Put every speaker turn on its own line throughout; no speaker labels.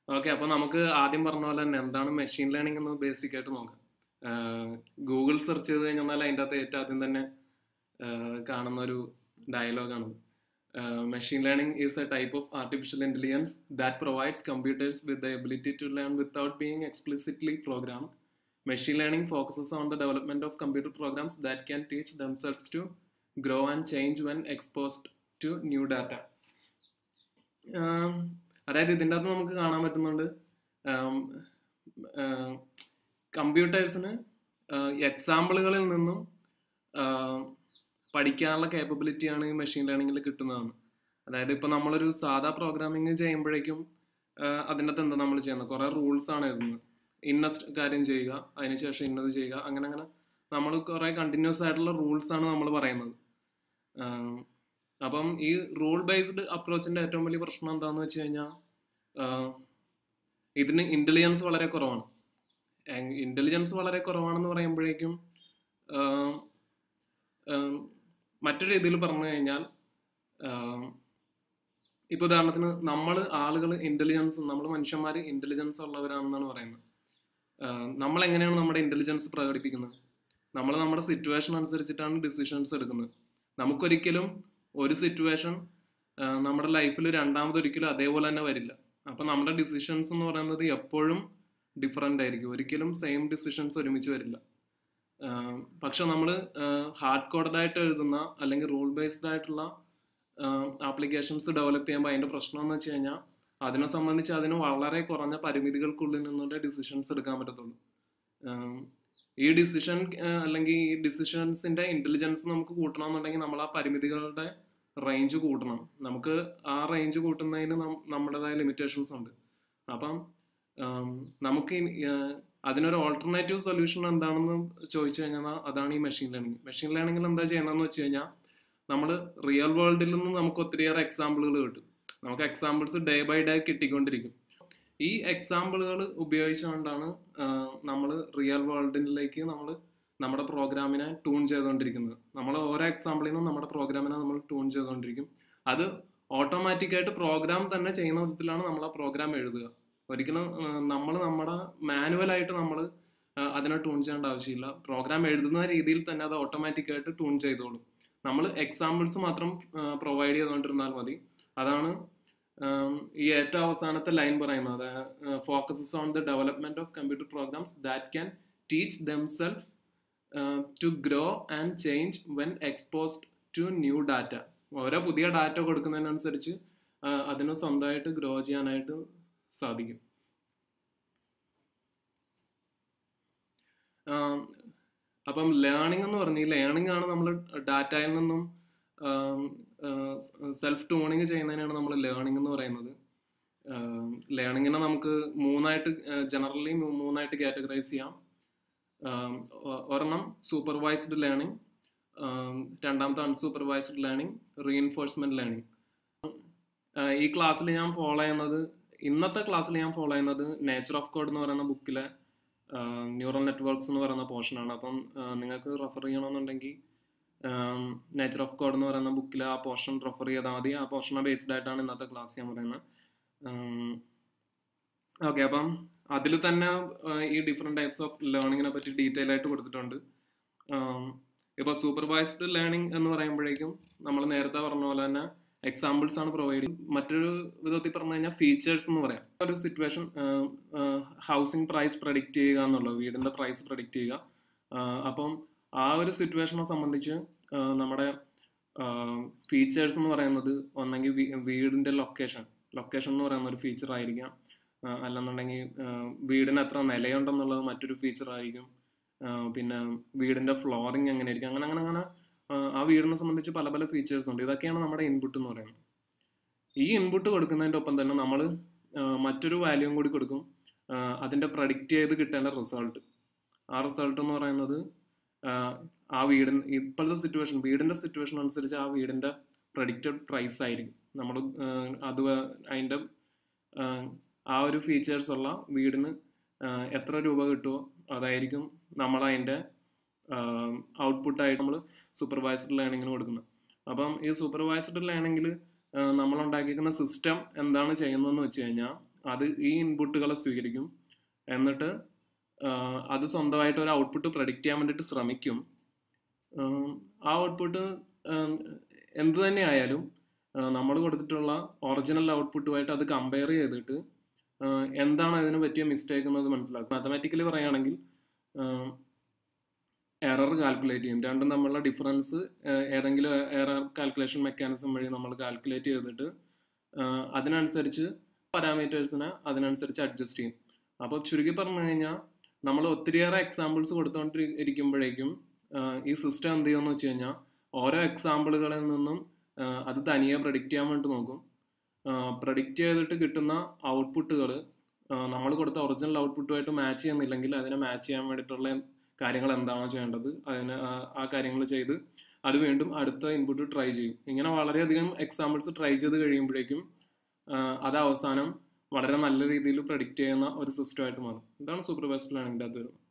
Okay അപ്പൊ നമുക്ക് ആദ്യം പറഞ്ഞ പോലെ തന്നെ എന്താണ് മെഷീൻ ലേണിംഗ് എന്ന് ബേസിക് ആയിട്ട് നോക്കാം ഗൂഗിൾ സെർച്ച് ചെയ്ത് കഴിഞ്ഞാൽ അതിൻ്റെ അകത്ത് ഏറ്റവും ആദ്യം തന്നെ ആഹ് കാണുന്ന ഒരു ഡയലോഗാണ് machine learning is a type of artificial intelligence that provides computers with the ability to learn without being explicitly program machine learning focuses on the development of computer programs that can teach themselves to grow and change when exposed to new data അതായത് ഇതിൻ്റെ അകത്ത് നമുക്ക് കാണാൻ പറ്റുന്നുണ്ട് കമ്പ്യൂട്ടേഴ്സിന് എക്സാമ്പിളുകളിൽ നിന്നും ആഹ് പഠിക്കാനുള്ള കേപ്പബിലിറ്റിയാണ് ഈ machine ലേണിംഗിൽ കിട്ടുന്നതാണ് അതായത് ഇപ്പോൾ നമ്മളൊരു സാധാ പ്രോഗ്രാമിംഗ് ചെയ്യുമ്പോഴേക്കും ആഹ് അതിൻ്റെ അകത്ത് എന്താ നമ്മൾ ചെയ്യുന്നത് കുറേ റൂൾസ് ആണ് എഴുതുന്നത് ഇന്ന സ് കാര്യം ചെയ്യുക അതിനുശേഷം ഇന്നത് ചെയ്യുക അങ്ങനെ അങ്ങനെ നമ്മൾ കുറേ കണ്ടിന്യൂസ് ആയിട്ടുള്ള റൂൾസ് ആണ് നമ്മൾ പറയുന്നത് ആഹ് അപ്പം ഈ റൂൾ ബേസ്ഡ് അപ്രോച്ചിന്റെ ഏറ്റവും വലിയ പ്രശ്നം എന്താന്ന് വെച്ച് കഴിഞ്ഞാൽ ഇതിന് ഇന്റലിജൻസ് വളരെ കുറവാണ് ഇന്റലിജൻസ് വളരെ കുറവാണെന്ന് പറയുമ്പോഴേക്കും ആഹ് ആഹ് മറ്റൊരു രീതിയിൽ പറഞ്ഞു കഴിഞ്ഞാൽ ആഹ് ഇപ്പൊ ഉദാഹരണത്തിന് നമ്മൾ ആളുകൾ ഇന്റലിജൻസ് നമ്മൾ മനുഷ്യന്മാർ ഇന്റലിജൻസ് ഉള്ളവരാണെന്നാണ് പറയുന്നത് ആഹ് നമ്മൾ എങ്ങനെയാണ് നമ്മുടെ ഇന്റലിജൻസ് പ്രകടിപ്പിക്കുന്നത് നമ്മൾ നമ്മുടെ സിറ്റുവേഷൻ അനുസരിച്ചിട്ടാണ് ഡിസിഷൻസ് എടുക്കുന്നത് നമുക്കൊരിക്കലും ഒരു സിറ്റുവേഷൻ നമ്മുടെ ലൈഫിൽ രണ്ടാമതൊരിക്കലും അതേപോലെ തന്നെ വരില്ല അപ്പം നമ്മുടെ ഡിസിഷൻസ് എന്ന് പറയുന്നത് എപ്പോഴും ഡിഫറെൻ്റ് ആയിരിക്കും ഒരിക്കലും സെയിം ഡിസിഷൻസ് ഒരുമിച്ച് വരില്ല ആഹ് പക്ഷെ നമ്മൾ ഹാർഡ് കോഡഡ് ആയിട്ട് എഴുതുന്ന അല്ലെങ്കിൽ റൂൾ ബേസ്ഡ് ആയിട്ടുള്ള ആപ്ലിക്കേഷൻസ് ഡെവലപ്പ് ചെയ്യുമ്പോൾ അതിൻ്റെ പ്രശ്നം എന്ന് വെച്ച് കഴിഞ്ഞാൽ അതിനെ സംബന്ധിച്ച് അതിന് വളരെ കുറഞ്ഞ പരിമിതികൾക്കുള്ളിൽ നിന്നുള്ള ഡിസിഷൻസ് എടുക്കാൻ പറ്റത്തുള്ളൂ ആഹ് ഈ ഡിസിഷൻ അല്ലെങ്കിൽ ഈ ഡിസിഷൻസിന്റെ ഇന്റലിജൻസ് നമുക്ക് കൂട്ടണമെന്നുണ്ടെങ്കിൽ നമ്മൾ ആ പരിമിതികളുടെ റേഞ്ച് കൂട്ടണം നമുക്ക് ആ റേഞ്ച് കൂട്ടുന്നതിന് നം- നമ്മുടേതായ ലിമിറ്റേഷൻസ് ഉണ്ട് അപ്പം ആം, നമുക്ക് ഇനി, ആ, അതിനൊരു ഓൾട്ടർനേറ്റീവ് സൊല്യൂഷൻ എന്താണെന്ന് ചോദിച്ചു കഴിഞ്ഞാൽ അതാണ് ഈ മെഷീൻ ലേണിംഗ് മെഷീൻ ലേണിംഗിൽ എന്താ ചെയ്യുന്നതെന്ന് വെച്ച് കഴിഞ്ഞാൽ നമ്മൾ റിയൽ വേൾഡിൽ നിന്ന് നമുക്ക് ഒത്തിരിയേറെ എക്സാമ്പിളുകൾ കിട്ടും നമുക്ക് എക്സാമ്പിൾസ് ഡേ ബൈ ഡേ കിട്ടിക്കൊണ്ടിരിക്കും ഈ എക്സാമ്പിളുകൾ ഉപയോഗിച്ചുകൊണ്ടാണ് നമ്മൾ റിയൽ വേൾഡിലേക്ക് നമ്മൾ നമ്മുടെ പ്രോഗ്രാമിനെ ട്യൂൺ ചെയ്തുകൊണ്ടിരിക്കുന്നത് നമ്മൾ ഓരോ എക്സാമ്പിളിൽ നിന്നും നമ്മുടെ പ്രോഗ്രാമിനെ നമ്മൾ ട്യൂൺ ചെയ്തുകൊണ്ടിരിക്കും അത് ഓട്ടോമാറ്റിക്കായിട്ട് പ്രോഗ്രാം തന്നെ ചെയ്യുന്ന വിധത്തിലാണ് നമ്മൾ ആ പ്രോഗ്രാം എഴുതുക ഒരിക്കലും നമ്മൾ നമ്മുടെ മാനുവലായിട്ട് നമ്മൾ അതിനെ ട്യൂൺ ചെയ്യേണ്ട ആവശ്യമില്ല പ്രോഗ്രാം എഴുതുന്ന രീതിയിൽ തന്നെ അത് ഓട്ടോമാറ്റിക്കായിട്ട് ട്യൂൺ ചെയ്തോളും നമ്മൾ എക്സാമ്പിൾസ് മാത്രം പ്രൊവൈഡ് ചെയ്തുകൊണ്ടിരുന്നാൽ മതി അതാണ് ഉം, ഈ ഏറ്റവും അവസാനത്തെ ലൈൻ പറയുന്നത് focuses on the development of computer programs that can teach themself to grow and change when exposed to new data ഓരോ പുതിയ ഡാറ്റ കൊടുക്കുന്നതിനനുസരിച്ച് ആ, അതിന് സ്വന്തമായിട്ട് ഗ്രോ ചെയ്യാനായിട്ട് സാധിക്കും ആം, അപ്പം ലേണിംഗ് എന്ന് പറഞ്ഞാൽ ലേണിംഗ് ആണ് നമ്മൾ ഡാറ്റയിൽ നിന്നും സെൽഫ് ട്യൂണിങ് ചെയ്യുന്നതിനാണ് നമ്മൾ ലേണിംഗ് എന്ന് പറയുന്നത് ലേണിങ്ങിനെ നമുക്ക് മൂന്നായിട്ട് ജനറലി മൂന്നായിട്ട് കാറ്റഗറൈസ് ചെയ്യാം ആം, ഒ- ഒരെണ്ണം സൂപ്പർവൈസ്ഡ് ലേണിംഗ് രണ്ടാമത്തെ അൺസൂപ്പർവൈസ്ഡ് ലേണിംഗ് റീഇൻഫോഴ്സ്മെന്റ് ലേണിംഗ് ഈ ക്ലാസ്സിൽ ഞാൻ ഫോളോ ചെയ്യുന്നത് ഇന്നത്തെ ക്ലാസ്സിൽ ഞാൻ ഫോളോ ചെയ്യുന്നത് നേച്ചർ ഓഫ് കോഡ് എന്ന് പറയുന്ന ബുക്കിലെ ന്യൂറൽ നെറ്റ്വർക്ക്സ് എന്ന് പറയുന്ന പോർഷനാണ് അപ്പം ആ, നിങ്ങൾക്ക് റെഫർ ചെയ്യണമെന്നുണ്ടെങ്കിൽ നേച്ചർ ഓഫ് കോഡ് എന്ന് പറയുന്ന ബുക്കിൽ ആ പോർഷൻ റെഫർ ചെയ്താൽ മതി ആ പോർഷനെ ബേസ്ഡ് ആയിട്ടാണ് ഇന്നത്തെ ക്ലാസ് ഞാൻ പറയുന്നത് ഓക്കെ അപ്പം അതിൽ തന്നെ ആ, ഈ ഡിഫറെൻറ്റ് ടൈപ്സ് ഓഫ് ലേണിങ്ങിനെ പറ്റി ഡീറ്റെയിൽ ആയിട്ട് കൊടുത്തിട്ടുണ്ട് ഇപ്പോൾ സൂപ്പർവൈസ്ഡ് ലേണിംഗ് എന്ന് പറയുമ്പോഴേക്കും നമ്മൾ നേരത്തെ പറഞ്ഞ പോലെ തന്നെ എക്സാമ്പിൾസ് ആണ് പ്രൊവൈഡ് ചെയ്യുന്നത് മറ്റൊരു വിധത്തിൽ പറഞ്ഞു കഴിഞ്ഞാൽ ഫീച്ചേഴ്സ് എന്ന് പറയാം ഒരു സിറ്റുവേഷൻ ഹൗസിംഗ് പ്രൈസ് പ്രഡിക്റ്റ് ചെയ്യുക എന്നുള്ളത് വീടിന്റെ പ്രൈസ് പ്രഡിക്റ്റ് ചെയ്യുക ആ, അപ്പം ആ ഒരു സിറ്റുവേഷനെ സംബന്ധിച്ച് ആ, നമ്മുടെ ഫീച്ചേഴ്സ് എന്ന് പറയുന്നത് ഒന്നെങ്കിൽ വീ- വീടിന്റെ ലൊക്കേഷൻ ലൊക്കേഷൻ എന്ന് പറയുന്ന ഒരു ഫീച്ചർ ആയിരിക്കാം ആ, അല്ലെന്നുണ്ടെങ്കിൽ ആ, വീടിന് എത്ര നിലയുണ്ടെന്നുള്ളത് മറ്റൊരു ഫീച്ചർ ആയിരിക്കും ആ, പിന്നെ വീടിന്റെ ഫ്ലോറിങ് എങ്ങനെയായിരിക്കും അങ്ങനെ അങ്ങനെ അങ്ങനെ ആ, ആ വീടിനെ സംബന്ധിച്ച് പല പല ഫീച്ചേഴ്സ് ഉണ്ട് ഇതൊക്കെയാണ് നമ്മുടെ ഇൻപുട്ട് എന്ന് പറയുന്നത് ഈ ഇൻപുട്ട് കൊടുക്കുന്നതിൻ്റെ ഒപ്പം തന്നെ നമ്മൾ മറ്റൊരു വാല്യൂം കൂടി കൊടുക്കും ആ, അതിന്റെ പ്രഡിക്റ്റ് ചെയ്ത് കിട്ടേണ്ട റിസൾട്ട് ആ റിസൾട്ട് എന്ന് പറയുന്നത് ആ, ആ വീടിന് ഇപ്പോഴത്തെ സിറ്റുവേഷൻ വീടിന്റെ സിറ്റുവേഷൻ അനുസരിച്ച് ആ വീടിന്റെ പ്രഡിക്റ്റഡ് പ്രൈസ് ആയിരിക്കും നമ്മൾ അത് വ- അതിന്റെ ആ, ആ ഒരു ഫീച്ചേഴ്സ് ഉള്ള വീടിന് ആ, എത്ര രൂപ കിട്ടുമോ അതായിരിക്കും നമ്മൾ അതിന്റെ ഔട്ട്പുട്ടായിട്ട് നമ്മൾ സൂപ്പർവൈസ്ഡ് ലേണിങ്ങിന് കൊടുക്കുന്നത് അപ്പം ഈ സൂപ്പർവൈസ്ഡ് ലേണിങ്ങിൽ നമ്മൾ ഉണ്ടാക്കിയിരിക്കുന്ന സിസ്റ്റം എന്താണ് ചെയ്യുന്നതെന്ന് വെച്ച് കഴിഞ്ഞാൽ അത് ഈ ഇൻപുട്ടുകളെ സ്വീകരിക്കും എന്നിട്ട് അത് സ്വന്തമായിട്ട് ഒരു ഔട്ട്പുട്ട് പ്രഡിക്റ്റ് ചെയ്യാൻ വേണ്ടിയിട്ട് ശ്രമിക്കും ആ ഔട്ട്പുട്ട് എന്ത് തന്നെ ആയാലും നമ്മൾ കൊടുത്തിട്ടുള്ള ഒറിജിനൽ ഔട്ട്പുട്ടുമായിട്ട് അത് കമ്പയർ ചെയ്തിട്ട് എന്താണ് അതിന് പറ്റിയ മിസ്റ്റേക്ക് എന്നത് മനസ്സിലാക്കും മാത്തമാറ്റിക്കലി പറയുകയാണെങ്കിൽ എറർ കാൽക്കുലേറ്റ് ചെയ്യും രണ്ടും തമ്മിലുള്ള ഡിഫറൻസ് ഏതെങ്കിലും എറർ കാൽക്കുലേഷൻ മെക്കാനിസം വഴി നമ്മൾ കാൽക്കുലേറ്റ് ചെയ്തിട്ട് അതിനനുസരിച്ച് പാരാമീറ്റേഴ്സിനെ അതിനനുസരിച്ച് അഡ്ജസ്റ്റ് ചെയ്യും അപ്പോൾ ചുരുക്കി പറഞ്ഞു കഴിഞ്ഞാൽ നമ്മൾ ഒത്തിരിയേറെ എക്സാമ്പിൾസ് കൊടുത്തുകൊണ്ട് ഇരിക്കുമ്പോഴേക്കും ഈ സിസ്റ്റം എന്ത് ചെയ്യുമെന്ന് വെച്ച് കഴിഞ്ഞാൽ ഓരോ എക്സാമ്പിളുകളിൽ നിന്നും അത് തനിയെ പ്രഡിക്റ്റ് ചെയ്യാൻ വേണ്ടി നോക്കും പ്രഡിക്റ്റ് ചെയ്തിട്ട് കിട്ടുന്ന ഔട്ട്പുട്ടുകൾ നമ്മൾ കൊടുത്ത ഒറിജിനൽ ഔട്ട്പുട്ടുമായിട്ട് മാച്ച് ചെയ്യുന്നില്ലെങ്കിൽ അതിനെ മാച്ച് ചെയ്യാൻ വേണ്ടിയിട്ടുള്ള കാര്യങ്ങൾ എന്താണോ ചെയ്യേണ്ടത് അതിന് ആ കാര്യങ്ങൾ ചെയ്ത് അത് വീണ്ടും അടുത്ത ഇൻപുട്ട് ട്രൈ ചെയ്യും ഇങ്ങനെ വളരെയധികം എക്സാമ്പിൾസ് ട്രൈ ചെയ്ത് കഴിയുമ്പോഴേക്കും അത് അവസാനം വളരെ നല്ല രീതിയിൽ പ്രഡിക്റ്റ് ചെയ്യുന്ന ഒരു സിസ്റ്റമായിട്ട് മാറും ഇതാണ് സൂപ്പർവൈസ്ഡ് ലേണിംഗിൻ്റെ അത് വരുന്നത്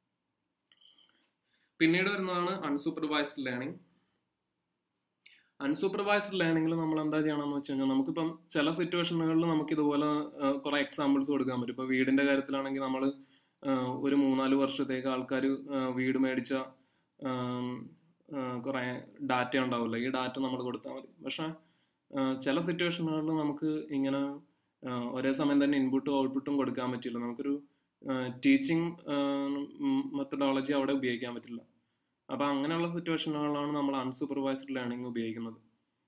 പിന്നീട് വരുന്നതാണ് അൺസൂപ്പർവൈസ്ഡ് ലേണിംഗ് അൺസൂപ്പർവൈസ്ഡ് ലേണിംഗിൽ നമ്മൾ എന്താ ചെയ്യണമെന്ന് വെച്ച് കഴിഞ്ഞാൽ നമുക്കിപ്പം ചില സിറ്റുവേഷനുകളിൽ നമുക്ക് ഇതുപോലെ കുറേ എക്സാമ്പിൾസ് കൊടുക്കാൻ പറ്റും ഇപ്പോൾ വീടിൻ്റെ കാര്യത്തിലാണെങ്കിൽ നമ്മൾ ഒരു മൂന്നാല് വർഷത്തേക്ക് ആൾക്കാർ വീട് മേടിച്ച കുറേ ഡാറ്റ ഉണ്ടാവില്ല ഈ ഡാറ്റ നമ്മൾ കൊടുത്താൽ മതി പക്ഷേ ചില സിറ്റുവേഷനുകളിൽ നമുക്ക് ഇങ്ങനെ ഒരേ സമയം തന്നെ ഇൻപുട്ടും ഔട്ട്പുട്ടും കൊടുക്കാൻ പറ്റില്ല നമുക്കൊരു ടീച്ചിങ് മെത്തഡോളജി അവിടെ ഉപയോഗിക്കാൻ പറ്റില്ല അപ്പോൾ അങ്ങനെയുള്ള സിറ്റുവേഷനുകളാണ് നമ്മൾ അൺസൂപ്പർവൈസ്ഡ് ലേണിംഗ് ഉപയോഗിക്കുന്നത്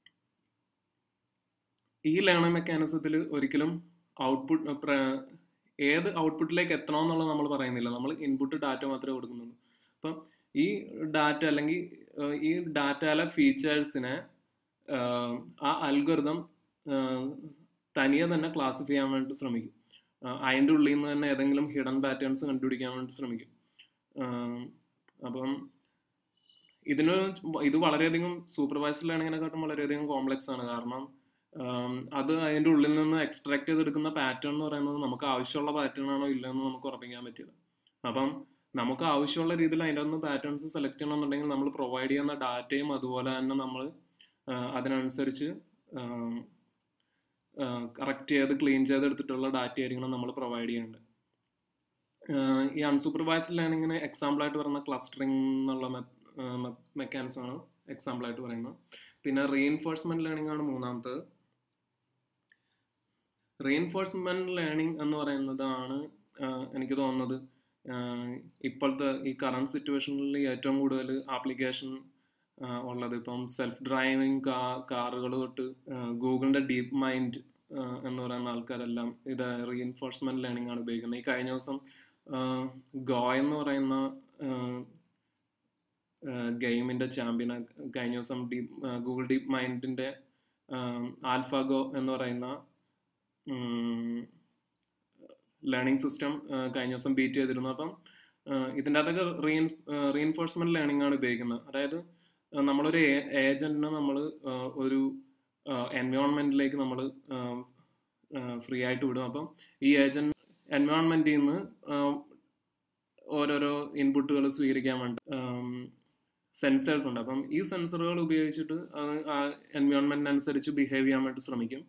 ഈ ലേണിംഗ് മെക്കാനിസത്തിൽ ഒരിക്കലും ഔട്ട്പുട്ട് ഏത് ഔട്ട്പുട്ടിലേക്ക് എത്തണമെന്നുള്ളത് നമ്മൾ പറയുന്നില്ല നമ്മൾ ഇൻപുട്ട് ഡാറ്റ മാത്രമേ കൊടുക്കുന്നുള്ളൂ അപ്പം ഈ ഡാറ്റ അല്ലെങ്കിൽ ഈ ഡാറ്റയിലെ ഫീച്ചേഴ്സിനെ ആ അൽഗൃതം തനിയെ തന്നെ ക്ലാസിഫൈ ചെയ്യാൻ വേണ്ടി ശ്രമിക്കും അതിൻ്റെ ഉള്ളിൽ നിന്ന് തന്നെ ഏതെങ്കിലും ഹിഡൻ പാറ്റേൺസ് കണ്ടുപിടിക്കാൻ വേണ്ടി ശ്രമിക്കും അപ്പം ഇതിന് ഇത് വളരെയധികം സൂപ്പർവൈസ്ഡ് ലേണിങ്ങിനെക്കാട്ടും വളരെയധികം കോംപ്ലക്സ് ആണ് കാരണം അത് അതിൻ്റെ ഉള്ളിൽ നിന്ന് എക്സ്ട്രാക്ട് ചെയ്തെടുക്കുന്ന പാറ്റേൺ എന്ന് പറയുന്നത് നമുക്ക് ആവശ്യമുള്ള പാറ്റേൺ ആണോ ഇല്ലയെന്ന് നമുക്ക് ഉറപ്പിക്കാൻ പറ്റില്ല അപ്പം നമുക്ക് ആവശ്യമുള്ള രീതിയിൽ അതിൻ്റെ ഒന്ന് പാറ്റേൺസ് സെലക്ട് ചെയ്യണമെന്നുണ്ടെങ്കിൽ നമ്മൾ പ്രൊവൈഡ് ചെയ്യുന്ന ഡാറ്റയും അതുപോലെ തന്നെ നമ്മൾ അതിനനുസരിച്ച് കറക്റ്റ് ചെയ്ത് ക്ലീൻ ചെയ്തെടുത്തിട്ടുള്ള ഡാറ്റ ആയിരിക്കണം നമ്മൾ പ്രൊവൈഡ് ചെയ്യേണ്ടത് ഈ അൺസൂപ്പർവൈസ്ഡ് ലേണിങ്ങിന് എക്സാമ്പിളായിട്ട് പറയുന്ന ക്ലസ്റ്ററിംഗ് എന്നുള്ള മെക്കാനിസമാണ് എക്സാമ്പിളായിട്ട് പറയുന്നത് പിന്നെ റീഎൻഫോഴ്സ്മെന്റ് ലേണിംഗ് ആണ് മൂന്നാമത്തത് റീഎൻഫോഴ്സ്മെന്റ് ലേണിംഗ് എന്ന് പറയുന്നതാണ് എനിക്ക് തോന്നുന്നത് ഇപ്പോഴത്തെ ഈ കറണ്ട് സിറ്റുവേഷനിൽ ഏറ്റവും കൂടുതൽ ആപ്ലിക്കേഷൻ ഉള്ളത് ഇപ്പം സെൽഫ് ഡ്രൈവിംഗ് കാ കാറുകൾ തൊട്ട് ഗൂഗിളിൻ്റെ ഡീപ്പ് മൈൻഡ് എന്ന് പറയുന്ന ആൾക്കാരെല്ലാം ഇത് റീഎൻഫോഴ്സ്മെന്റ് ലേണിംഗ് ആണ് ഉപയോഗിക്കുന്നത് ഈ കഴിഞ്ഞ ദിവസം ഗോ എന്ന് പറയുന്ന ഗെയിമിൻ്റെ ചാമ്പ്യൻ കഴിഞ്ഞ ദിവസം ഡീപ് ഗൂഗിൾ ഡീപ്പ് മൈൻഡിൻ്റെ ആൽഫാഗോ എന്ന് പറയുന്ന ലേണിംഗ് സിസ്റ്റം കഴിഞ്ഞ ദിവസം ബീറ്റ് ചെയ്തിരുന്നു അപ്പം ഇതിൻ്റെ അകത്തൊക്കെ റീൻ റീഎൻഫോഴ്സ്മെന്റ് ലേണിംഗ് ആണ് ഉപയോഗിക്കുന്നത് അതായത് നമ്മളൊരു ഏജന്റിനെ നമ്മൾ ഒരു എൻവയോൺമെന്റിലേക്ക് നമ്മൾ ഫ്രീ ആയിട്ട് വിടും അപ്പം ഈ ഏജന്റ് എൻവയോൺമെന്റിൽ നിന്ന് ഓരോരോ ഇൻപുട്ടുകൾ സ്വീകരിക്കാൻ വേണ്ടി സെൻസേഴ്സ് ഉണ്ട് അപ്പം ഈ സെൻസറുകൾ ഉപയോഗിച്ചിട്ട് ആ എൻവയോൺമെന്റിനനുസരിച്ച് ബിഹേവ് ചെയ്യാൻ വേണ്ടി ശ്രമിക്കും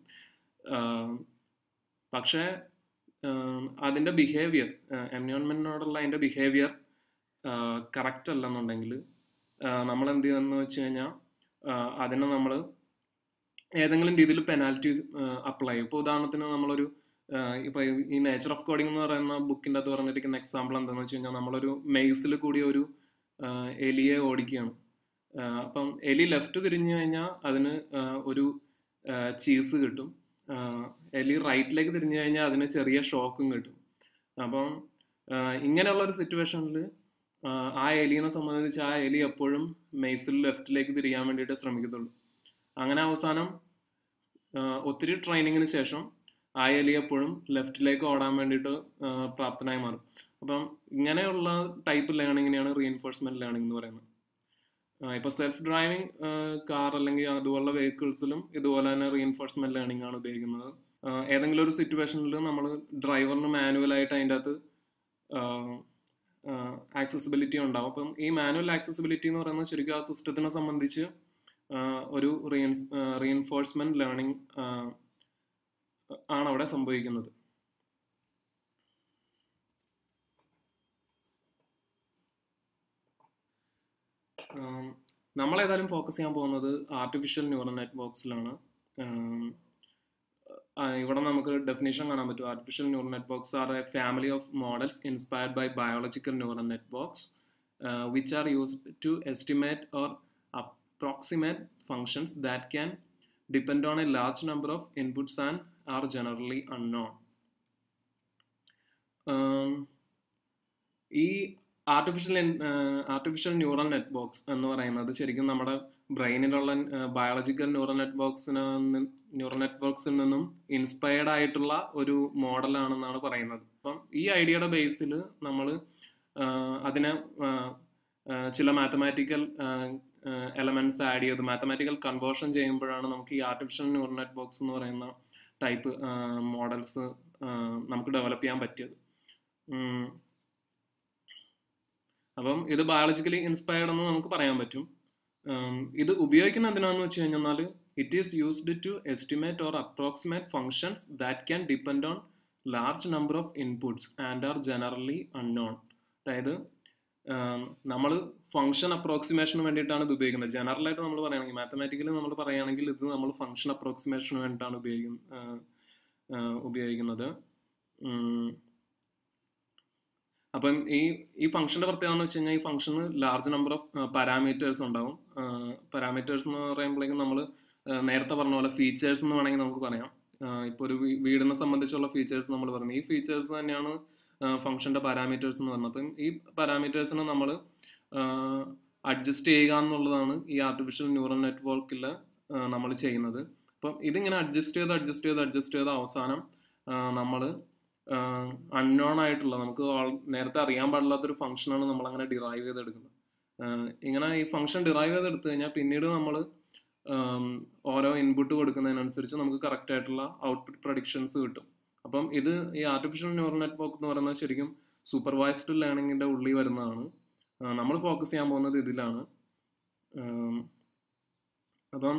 പക്ഷേ അതിൻ്റെ ബിഹേവിയർ എൻവയോൺമെന്റിനോടുള്ള അതിൻ്റെ ബിഹേവിയർ കറക്റ്റ് അല്ലെന്നുണ്ടെങ്കിൽ നമ്മൾ എന്ത് ചെയ്യുമെന്ന് വെച്ച് കഴിഞ്ഞാൽ അതിനെ നമ്മൾ ഏതെങ്കിലും രീതിയിൽ പെനാൽറ്റി അപ്ലൈ ചെയ്യും ഇപ്പോൾ ഉദാഹരണത്തിന് നമ്മളൊരു ഇപ്പോൾ ഈ നേച്ചർ ഓഫ് കോഡിംഗ് എന്ന് പറയുന്ന ബുക്കിൻ്റെ അകത്ത് പറഞ്ഞിരിക്കുന്ന എക്സാമ്പിൾ എന്താണെന്ന് വെച്ച് കഴിഞ്ഞാൽ നമ്മളൊരു മെയ്സിൽ കൂടി ഒരു എലിയെ ഓടിക്കുകയാണ് അപ്പം എലി ലെഫ്റ്റ് തിരിഞ്ഞു കഴിഞ്ഞാൽ അതിന് ഒരു ചീസ് കിട്ടും എലി റൈറ്റിലേക്ക് തിരിഞ്ഞു കഴിഞ്ഞാൽ അതിന് ചെറിയ ഷോക്കും കിട്ടും അപ്പം ഇങ്ങനെയുള്ള ഒരു സിറ്റുവേഷനിൽ ആ എലിയെ സംബന്ധിച്ച് ആ എലി എപ്പോഴും മെയ്സിൽ ലെഫ്റ്റിലേക്ക് തിരിയാൻ വേണ്ടിയിട്ട് ശ്രമിക്കത്തുള്ളൂ അങ്ങനെ അവസാനം ഒത്തിരി ട്രെയിനിങ്ങിന് ശേഷം ആ എലി എപ്പോഴും ലെഫ്റ്റിലേക്ക് ഓടാൻ വേണ്ടിയിട്ട് പ്രാപ്തനായി മാറും അപ്പം ഇങ്ങനെയുള്ള ടൈപ്പ് ലേണിങ്ങിനെയാണ് റീഎൻഫോഴ്സ്മെന്റ് ലേണിംഗ് എന്ന് പറയുന്നത് ഇപ്പോൾ സെൽഫ് ഡ്രൈവിംഗ് കാർ അല്ലെങ്കിൽ അതുപോലുള്ള വെഹിക്കിൾസിലും ഇതുപോലെ തന്നെ റീഎൻഫോഴ്സ്മെന്റ് ലേണിംഗ് ആണ് ഉപയോഗിക്കുന്നത് ഏതെങ്കിലും ഒരു സിറ്റുവേഷനിൽ നമ്മൾ ഡ്രൈവറിന് മാനുവലായിട്ട് അതിൻ്റെ അകത്ത് ആക്സസിബിലിറ്റി ഉണ്ടാവും അപ്പം ഈ മാനുവൽ ആക്സസിബിലിറ്റി എന്ന് പറയുന്നത് ശരിക്കും ആ സിസ്റ്റത്തിനെ സംബന്ധിച്ച് ഒരു റീഎൻസ് റീഎൻഫോഴ്സ്മെന്റ് ലേണിംഗ് ആണ് അവിടെ സംഭവിക്കുന്നത് നമ്മളേതായാലും ഫോക്കസ് ചെയ്യാൻ പോകുന്നത് ആർട്ടിഫിഷ്യൽ ന്യൂറൽ നെറ്റ്വർക്സിലാണ് ഇവിടെ നമുക്ക് ഡെഫിനേഷൻ കാണാൻ പറ്റും artificial neural networks are a family of models inspired by biological neural networks which are used to estimate or approximate functions that can depend on a large number of inputs and are generally unknown ഈ artificial artificial neural networks എന്ന് പറയുന്നത് ശരിക്കും നമ്മുടെ ബ്രെയിനിലുള്ള biological neural നെറ്റ്വർക്സിന് neural നെറ്റ്വർക്സിൽ നിന്നും inspired ആയിട്ടുള്ള ഒരു മോഡലാണെന്നാണ് പറയുന്നത് അപ്പം ഈ ഐഡിയയുടെ ബേസിൽ നമ്മൾ അതിനെ ചില മാത്തമാറ്റിക്കൽ എലമെന്റ്സ് ആഡ് ചെയ്ത് മാത്തമാറ്റിക്കൽ കൺവേർഷൻ ചെയ്യുമ്പോഴാണ് നമുക്ക് ഈ ആർട്ടിഫിഷ്യൽ ന്യൂറൽ നെറ്റ്വർക്സ് എന്ന് പറയുന്ന ടൈപ്പ് മോഡൽസ് നമുക്ക് ഡെവലപ്പ് ചെയ്യാൻ പറ്റിയത് അപ്പം ഇത് ബയോളജിക്കലി ഇൻസ്പയർഡ് എന്ന് നമുക്ക് പറയാൻ പറ്റും ഇത് ഉപയോഗിക്കുന്ന എന്തിനാന്ന് വെച്ച് കഴിഞ്ഞാൽ it is used to estimate or approximate functions that can depend on large number of inputs and are generally unknown അതായത് നമ്മൾ ഫംഗ്ഷൻ അപ്രോക്സിമേഷന് വേണ്ടിയിട്ടാണ് ഇത് ഉപയോഗിക്കുന്നത് ജനറലായിട്ട് നമ്മൾ പറയുകയാണെങ്കിൽ മാത്തമാറ്റിക്കലി നമ്മൾ പറയുകയാണെങ്കിൽ ഇത് നമ്മൾ ഫംഗ്ഷൻ അപ്രോക്സിമേഷന് വേണ്ടിയിട്ടാണ് ഉപയോഗിക്കുന്നത് ഉപയോഗിക്കുന്നത് അപ്പം ഈ ഈ ഫംഗ്ഷന്റെ പ്രത്യേകത എന്ന് വെച്ച് കഴിഞ്ഞാൽ ഈ ഫംഗ്ഷന് ലാർജ് നമ്പർ ഓഫ് പാരാമീറ്റേഴ്സ് ഉണ്ടാവും പാരാമീറ്റേഴ്സ് എന്ന് പറയുമ്പോഴേക്കും നമ്മൾ നേരത്തെ പറഞ്ഞ പോലെ ഫീച്ചേഴ്സ് എന്ന് വേണമെങ്കിൽ നമുക്ക് പറയാം ഇപ്പോൾ ഒരു വീടിനെ സംബന്ധിച്ചുള്ള ഫീച്ചേഴ്സ് നമ്മൾ പറഞ്ഞു ഈ ഫീച്ചേഴ്സ് തന്നെയാണ് ഫംഗ്ഷന്റെ പാരാമീറ്റേഴ്സ് എന്ന് പറഞ്ഞത് അപ്പം ഈ പാരാമീറ്റേഴ്സിനെ നമ്മൾ അഡ്ജസ്റ്റ് ചെയ്യുക എന്നുള്ളതാണ് ഈ ആർട്ടിഫിഷ്യൽ ന്യൂറൽ നെറ്റ്വർക്കിൽ നമ്മൾ ചെയ്യുന്നത് അപ്പം ഇതിങ്ങനെ അഡ്ജസ്റ്റ് ചെയ്ത് അഡ്ജസ്റ്റ് ചെയ്ത് അഡ്ജസ്റ്റ് ചെയ്ത് അവസാനം നമ്മൾ അൺനോൺ ആയിട്ടുള്ള നമുക്ക് നേരത്തെ അറിയാൻ പാടില്ലാത്തൊരു ഫംഗ്ഷനാണ് നമ്മൾ അങ്ങനെ ഡിറൈവ് ചെയ്തെടുക്കുന്നത് ഇങ്ങനെ ഈ ഫംഗ്ഷൻ ഡിറൈവ് ചെയ്തെടുത്തു കഴിഞ്ഞാൽ പിന്നീട് നമ്മൾ ഓരോ ഇൻപുട്ട് കൊടുക്കുന്നതിനനുസരിച്ച് നമുക്ക് കറക്റ്റ് ആയിട്ടുള്ള ഔട്ട്പുട്ട് പ്രഡിക്ഷൻസ് കിട്ടും അപ്പം ഇത് ഈ ആർട്ടിഫിഷ്യൽ ന്യൂറൽ നെറ്റ്വർക്ക് എന്ന് പറയുന്നത് ശരിക്കും സൂപ്പർവൈസ്ഡ് ലേണിങ്ങിൻ്റെ ഉള്ളിൽ വരുന്നതാണ് നമ്മൾ ഫോക്കസ് ചെയ്യാൻ പോകുന്നത് ഇതിലാണ് അപ്പം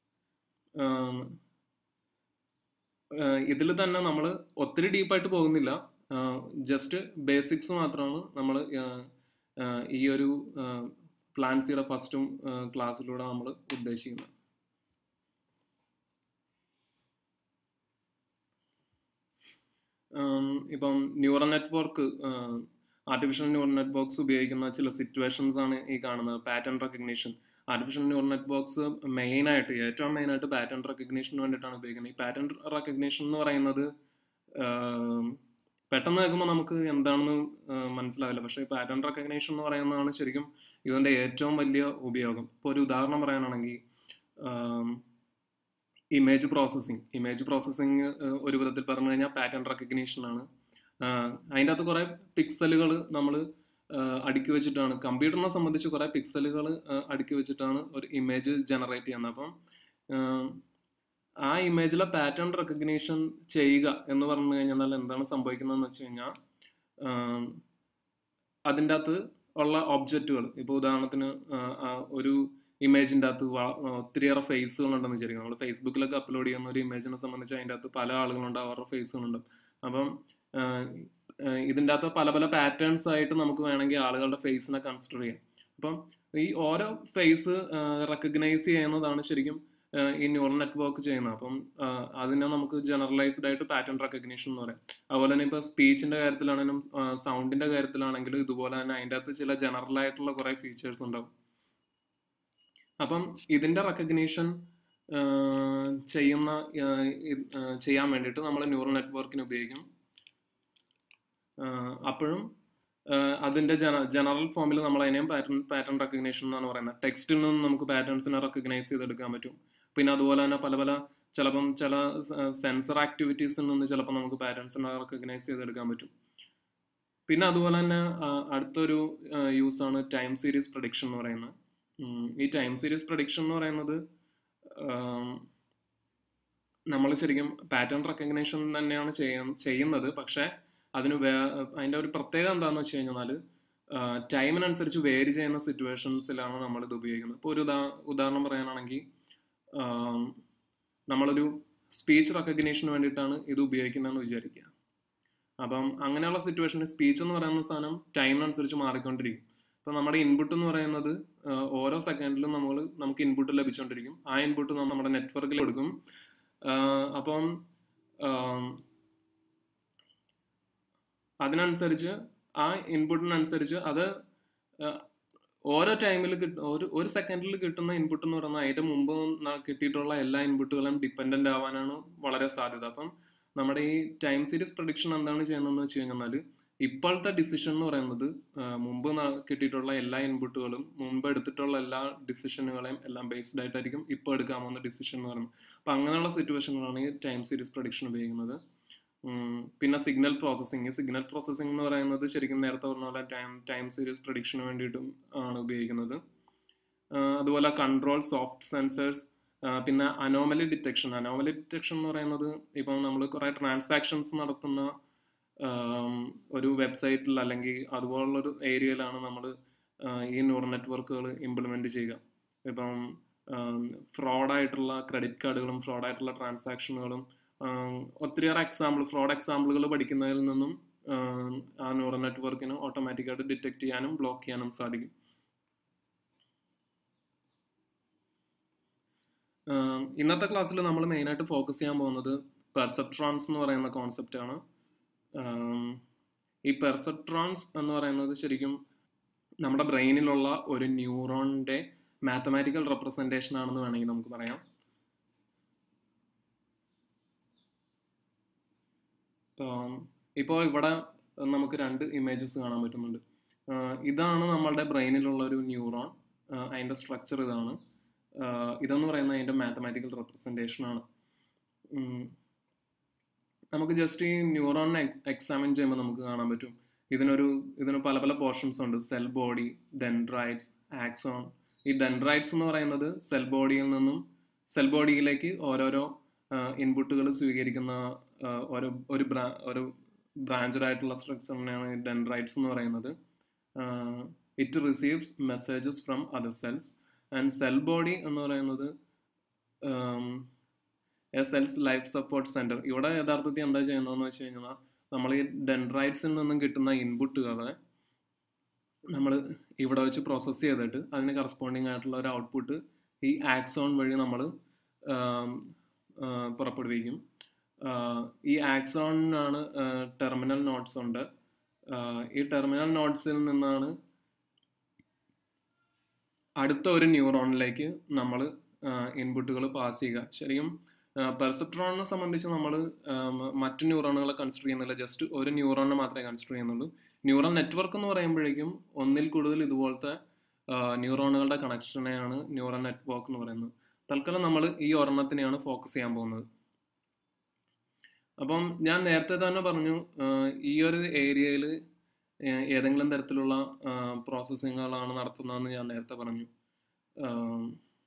ഇതിൽ തന്നെ നമ്മൾ ഒത്തിരി ഡീപ്പായിട്ട് പോകുന്നില്ല ജസ്റ്റ് ബേസിക്സ് മാത്രമാണ് നമ്മൾ ഈ ഒരു പ്ലാൻസിയുടെ ഫസ്റ്റും ക്ലാസ്സിലൂടെ നമ്മൾ ഉദ്ദേശിക്കുന്നത് ഇപ്പം neural network artificial neural networks ഉപയോഗിക്കുന്ന ചില സിറ്റുവേഷൻസ് ആണ് ഈ കാണുന്നത് pattern recognition artificial neural networks main ആയിട്ട് ഏറ്റവും മെയിൻ ആയിട്ട് പാറ്റേൺ റെക്കഗ്നീഷന് വേണ്ടിയിട്ടാണ് ഉപയോഗിക്കുന്നത് ഈ പാറ്റേൺ റെക്കഗ്നീഷൻ എന്ന് പറയുന്നത് പെട്ടെന്ന് കേൾക്കുമ്പോൾ നമുക്ക് എന്താണെന്ന് മനസ്സിലാവില്ല പക്ഷേ പാറ്റേൺ റെക്കഗ്നീഷൻ എന്ന് പറയുന്നതാണ് ശരിക്കും ഇതിൻ്റെ ഏറ്റവും വലിയ ഉപയോഗം ഇപ്പോൾ ഒരു ഉദാഹരണം പറയാനാണെങ്കിൽ ഇമേജ് പ്രോസസ്സിങ് ഇമേജ് പ്രോസസ്സിങ് ഒരു വിധത്തിൽ പറഞ്ഞു കഴിഞ്ഞാൽ പാറ്റേൺ റെക്കഗ്നീഷൻ ആണ് അതിൻ്റെ അകത്ത് കുറേ പിക്സലുകൾ നമ്മൾ അടുക്കി വെച്ചിട്ടാണ് കമ്പ്യൂട്ടറിനെ സംബന്ധിച്ച് കുറേ പിക്സലുകൾ അടുക്കി വെച്ചിട്ടാണ് ഒരു ഇമേജ് ജനറേറ്റ് ചെയ്യുന്നത് അപ്പം ആ ഇമേജിലെ പാറ്റേൺ റെക്കഗ്നീഷൻ ചെയ്യുക എന്ന് പറഞ്ഞു കഴിഞ്ഞാൽ എന്താണ് സംഭവിക്കുന്നതെന്ന് വെച്ച് കഴിഞ്ഞാൽ അതിൻ്റെ അകത്ത് ഉള്ള ഒബ്ജക്റ്റുകൾ ഇപ്പോൾ ഉദാഹരണത്തിന് ഒരു ഇമേജിൻ്റെ അകത്ത് ഒത്തിരിയേറെ ഫേസുകൾ ഉണ്ടെന്ന് വിചാരിക്കും നമ്മൾ ഫേസ്ബുക്കിലൊക്കെ അപ്ലോഡ് ചെയ്യുന്ന ഒരു ഇമേജിനെ സംബന്ധിച്ച് അതിൻ്റെ അകത്ത് പല ആളുകളുണ്ട് അവരുടെ ഫേസുകളുണ്ട് അപ്പം ഇതിൻ്റെ അകത്ത് പല പല പാറ്റേൺസ് ആയിട്ട് നമുക്ക് വേണമെങ്കിൽ ആളുകളുടെ ഫേസിനെ കൺസിഡർ ചെയ്യാം അപ്പം ഈ ഓരോ ഫേസ് റെക്കഗ്നൈസ് ചെയ്യുന്നതാണ് ശരിക്കും ഈ ന്യൂറൽ നെറ്റ്വർക്ക് ചെയ്യുന്നത് അപ്പം അതിനെ നമുക്ക് ജനറലൈസ്ഡ് ആയിട്ട് പാറ്റേൺ റെക്കഗ്നീഷൻ എന്ന് പറയാം അതുപോലെ തന്നെ ഇപ്പോൾ സ്പീച്ചിൻ്റെ കാര്യത്തിലാണെങ്കിലും സൗണ്ടിൻ്റെ കാര്യത്തിലാണെങ്കിലും ഇതുപോലെ തന്നെ അതിൻ്റെ അകത്ത് ചില ജനറൽ ആയിട്ടുള്ള കുറേ ഫീച്ചേഴ്സ് ഉണ്ടാവും അപ്പം ഇതിൻ്റെ റെക്കഗ്നീഷൻ ചെയ്യുന്ന ചെയ്യാൻ വേണ്ടിയിട്ട് നമ്മൾ ന്യൂറൽ നെറ്റ്വർക്കിന് ഉപയോഗിക്കും അപ്പോഴും അതിൻ്റെ ജന ജനറൽ ഫോമിൽ നമ്മൾ അതിനെയും പാറ്റേൺ പാറ്റേൺ റെക്കഗ്നേഷൻ എന്നാണ് പറയുന്നത് ടെക്സ്റ്റിൽ നിന്നും നമുക്ക് പാറ്റേൺസിനെ റെക്കഗ്നൈസ് ചെയ്തെടുക്കാൻ പറ്റും പിന്നെ അതുപോലെ തന്നെ പല പല ചിലപ്പം ചില സെൻസർ ആക്ടിവിറ്റീസിൽ നിന്ന് ചിലപ്പോൾ നമുക്ക് പാറ്റേൺസിനെ റെക്കഗ്നൈസ് ചെയ്തെടുക്കാൻ പറ്റും പിന്നെ അതുപോലെ തന്നെ അടുത്തൊരു യൂസ് ആണ് ടൈം സീരീസ് പ്രഡിക്ഷൻ എന്ന് പറയുന്നത് ഈ ടൈം സീരീസ് പ്രഡിക്ഷൻ എന്ന് പറയുന്നത് നമ്മൾ ശരിക്കും പാറ്റേൺ റെക്കഗ്നേഷൻ തന്നെയാണ് ചെയ്യുന്നത് പക്ഷേ അതിന് വേ അതിൻ്റെ ഒരു പ്രത്യേകത എന്താണെന്ന് വെച്ച് കഴിഞ്ഞാൽ ടൈമിനനുസരിച്ച് വേരി ചെയ്യുന്ന സിറ്റുവേഷൻസിലാണ് നമ്മൾ ഇത് ഉപയോഗിക്കുന്നത് ഇപ്പോൾ ഒരു ഉദാ ഉദാഹരണം പറയാനാണെങ്കിൽ നമ്മളൊരു സ്പീച്ച് റെക്കഗ്നേഷന് വേണ്ടിയിട്ടാണ് ഇത് ഉപയോഗിക്കുന്നതെന്ന് വിചാരിക്കുക അപ്പം അങ്ങനെയുള്ള സിറ്റുവേഷനിൽ സ്പീച്ച് എന്ന് പറയുന്ന സാധനം ടൈമിനനുസരിച്ച് മാറിക്കൊണ്ടിരിക്കും ഇപ്പൊ നമ്മുടെ ഇൻപുട്ട് എന്ന് പറയുന്നത് ആഹ് ഓരോ സെക്കൻഡിലും നമ്മൾ നമുക്ക് ഇൻപുട്ട് ലഭിച്ചുകൊണ്ടിരിക്കും ആ ഇൻപുട്ട് നമ്മുടെ നെറ്റ്വർക്കിൽ കൊടുക്കും ആഹ് അപ്പം ആം, അതിനനുസരിച്ച് ആ ഇൻപുട്ടിനനുസരിച്ച് അത് ആഹ് ഓരോ ടൈമിൽ ഒരു ഒരു സെക്കൻഡിൽ കിട്ടുന്ന ഇൻപുട്ട് എന്ന് പറയുന്നത് അതിന്റെ മുമ്പ് ന- കിട്ടിയിട്ടുള്ള എല്ലാ ഇൻപുട്ടുകളും ഡിപ്പെൻഡന്റ് ആവാനാണ് വളരെ സാധ്യത അപ്പം നമ്മുടെ ഈ ടൈം സീരീസ് പ്രൊഡിക്ഷൻ എന്താണ് ചെയ്യുന്നതെന്ന് വെച്ച് കഴിഞ്ഞാൽ ഇപ്പോഴത്തെ ഡിസിഷൻ എന്ന് പറയുന്നത് ആഹ് മുമ്പ് ന- കിട്ടിയിട്ടുള്ള എല്ലാ ഇൻപുട്ടുകളും മുമ്പ് എടുത്തിട്ടുള്ള എല്ലാ ഡിസിഷനുകളെയും എല്ലാം ബേസ്ഡ് ആയിട്ടായിരിക്കും ഇപ്പോൾ എടുക്കാൻ പോകുന്ന ഡിസിഷൻ എന്ന് പറയുന്നത് അപ്പം അങ്ങനെയുള്ള സിറ്റുവേഷനുകളാണ് ഈ ടൈം സീരീസ് പ്രൊഡിക്ഷൻ ഉപയോഗിക്കുന്നത് ഉം, പിന്നെ സിഗ്നൽ പ്രോസസ്സിങ് സിഗ്നൽ പ്രോസസ്സിംഗ് എന്ന് പറയുന്നത് ശരിക്കും നേരത്തെ പറഞ്ഞ പോലെ ടൈം ടൈം സീരീസ് പ്രൊഡിക്ഷന് വേണ്ടിയിട്ടും ആണ് ഉപയോഗിക്കുന്നത് ആഹ് അതുപോലെ കൺട്രോൾ സോഫ്റ്റ് സെൻസേഴ്സ് പിന്നെ അനോമലി ഡിറ്റക്ഷൻ അനോമലി ഡിറ്റക്ഷൻ എന്ന് പറയുന്നത് ഇപ്പം നമ്മൾ കുറേ ട്രാൻസാക്ഷൻസ് നടത്തുന്ന ആം, ഒരു വെബ്സൈറ്റിൽ അല്ലെങ്കിൽ അതുപോലുള്ളൊരു ഏരിയയിലാണ് നമ്മൾ ഈ ന്യൂറൽ നെറ്റ്വർക്കുകൾ ഇംപ്ലിമെൻ്റ് ചെയ്യുക ഇപ്പം ഫ്രോഡായിട്ടുള്ള ക്രെഡിറ്റ് കാർഡുകളും ഫ്രോഡായിട്ടുള്ള ട്രാൻസാക്ഷനുകളും ഒത്തിരിയേറെ എക്സാമ്പിൾ ഫ്രോഡ് എക്സാമ്പിളുകൾ പഠിക്കുന്നതിൽ നിന്നും ആം, ആ ന്യൂറൽ നെറ്റ്വർക്കിന് ഓട്ടോമാറ്റിക്കായിട്ട് ഡിറ്റക്ട് ചെയ്യാനും ബ്ലോക്ക് ചെയ്യാനും സാധിക്കും ആം, ഇന്നത്തെ ക്ലാസ്സിൽ നമ്മൾ മെയിനായിട്ട് ഫോക്കസ് ചെയ്യാൻ പോകുന്നത് പെർസെപ്ട്രോൺസ് എന്ന് പറയുന്ന കോൺസെപ്റ്റ് ആണ് ആം, ഈ പെർസെപ്ട്രോൺസ് എന്ന് പറയുന്നത് ശരിക്കും നമ്മുടെ ബ്രെയിനിലുള്ള ഒരു ന്യൂറോണിന്റെ മാത്തമാറ്റിക്കൽ റെപ്രസെൻറ്റേഷൻ ആണെന്ന് വേണമെങ്കിൽ നമുക്ക് പറയാം ആം, ഇപ്പോൾ ഇവിടെ നമുക്ക് രണ്ട് ഇമേജസ് കാണാൻ പറ്റുന്നുണ്ട് ആഹ് ഇതാണ് നമ്മളുടെ ബ്രെയിനിലുള്ള ഒരു ന്യൂറോൺ അതിൻ്റെ സ്ട്രക്ചർ ഇതാണ് ആഹ് ഇതെന്ന് പറയുന്നത് അതിൻ്റെ മാത്തമാറ്റിക്കൽ റെപ്രസെൻറ്റേഷൻ ആണ് ഉം. നമുക്ക് ജസ്റ്റ് ഈ ന്യൂറോണിനെ എക്സാമിൻ ചെയ്യുമ്പോൾ നമുക്ക് കാണാൻ പറ്റും ഇതിനൊരു ഇതിന് പല പല പോർഷൻസ് ഉണ്ട് സെൽ ബോഡി ഡെൻഡ്രൈറ്റ്സ് ആക്സോൺ ഈ ഡെൻഡ്രൈറ്റ്സ് എന്ന് പറയുന്നത് സെൽ ബോഡിയിൽ നിന്നും സെൽ ബോഡിയിലേക്ക് ഓരോരോ ഇൻപുട്ടുകൾ സ്വീകരിക്കുന്ന ആഹ് ഒരു ഒരു ബ്രാ ഒരു ബ്രാഞ്ചഡ് ആയിട്ടുള്ള സ്ട്രക്ചറിനെയാണ് ഡെൻഡ്രൈറ്റ്സ് എന്ന് പറയുന്നത് it receives messages from other cells and cell body എന്ന് പറയുന്നത് a cell's life support centre ഇവിടെ യഥാർത്ഥത്തിൽ എന്താ ചെയ്യുന്നതെന്ന് വെച്ച് കഴിഞ്ഞാൽ നമ്മൾ ഈ ഡെൻഡ്രൈറ്റ്സിൽ നിന്നും കിട്ടുന്ന ഇൻപുട്ടുകളെ നമ്മൾ ഇവിടെ വെച്ച് പ്രോസസ്സ് ചെയ്തിട്ട് അതിന് കറസ്പോണ്ടിങ് ആയിട്ടുള്ള ഒരു ഔട്ട്പുട്ട് ഈ ആക്സോൺ വഴി നമ്മൾ പുറപ്പെടുവിക്കും ആഹ് ഈ ആക്സോണിനാണ് ടെർമിനൽ നോട്ട്സ് ഉണ്ട് ആഹ് ഈ ടെർമിനൽ നോട്ട്സിൽ നിന്നാണ് അടുത്ത ഒരു ന്യൂറോണിലേക്ക് നമ്മൾ ഇൻപുട്ടുകൾ പാസ് ചെയ്യുക ശരിക്കും പെർസെപ്ട്രോണിനെ സംബന്ധിച്ച് നമ്മൾ മറ്റു ന്യൂറോണുകളെ കൺസിഡർ ചെയ്യുന്നില്ല ജസ്റ്റ് ഒരു ന്യൂറോണിനെ മാത്രമേ കൺസിഡർ ചെയ്യുന്നുള്ളൂ ന്യൂറൽ നെറ്റ്വർക്ക് എന്ന് പറയുമ്പോഴേക്കും ഒന്നിൽ കൂടുതൽ ഇതുപോലത്തെ ന്യൂറോണുകളുടെ കണക്ഷനെയാണ് ന്യൂറൽ നെറ്റ്വർക്ക് എന്ന് പറയുന്നത് തൽക്കാലം നമ്മൾ ഈ ഒരെണ്ണത്തിനെയാണ് ഫോക്കസ് ചെയ്യാൻ പോകുന്നത് അപ്പം ഞാൻ നേരത്തെ തന്നെ പറഞ്ഞു ആഹ് ഈ ഒരു ഏരിയയിൽ ഏതെങ്കിലും തരത്തിലുള്ള പ്രോസസ്സിങ്ങുകളാണ് നടത്തുന്നതെന്ന് ഞാൻ നേരത്തെ പറഞ്ഞു ആം,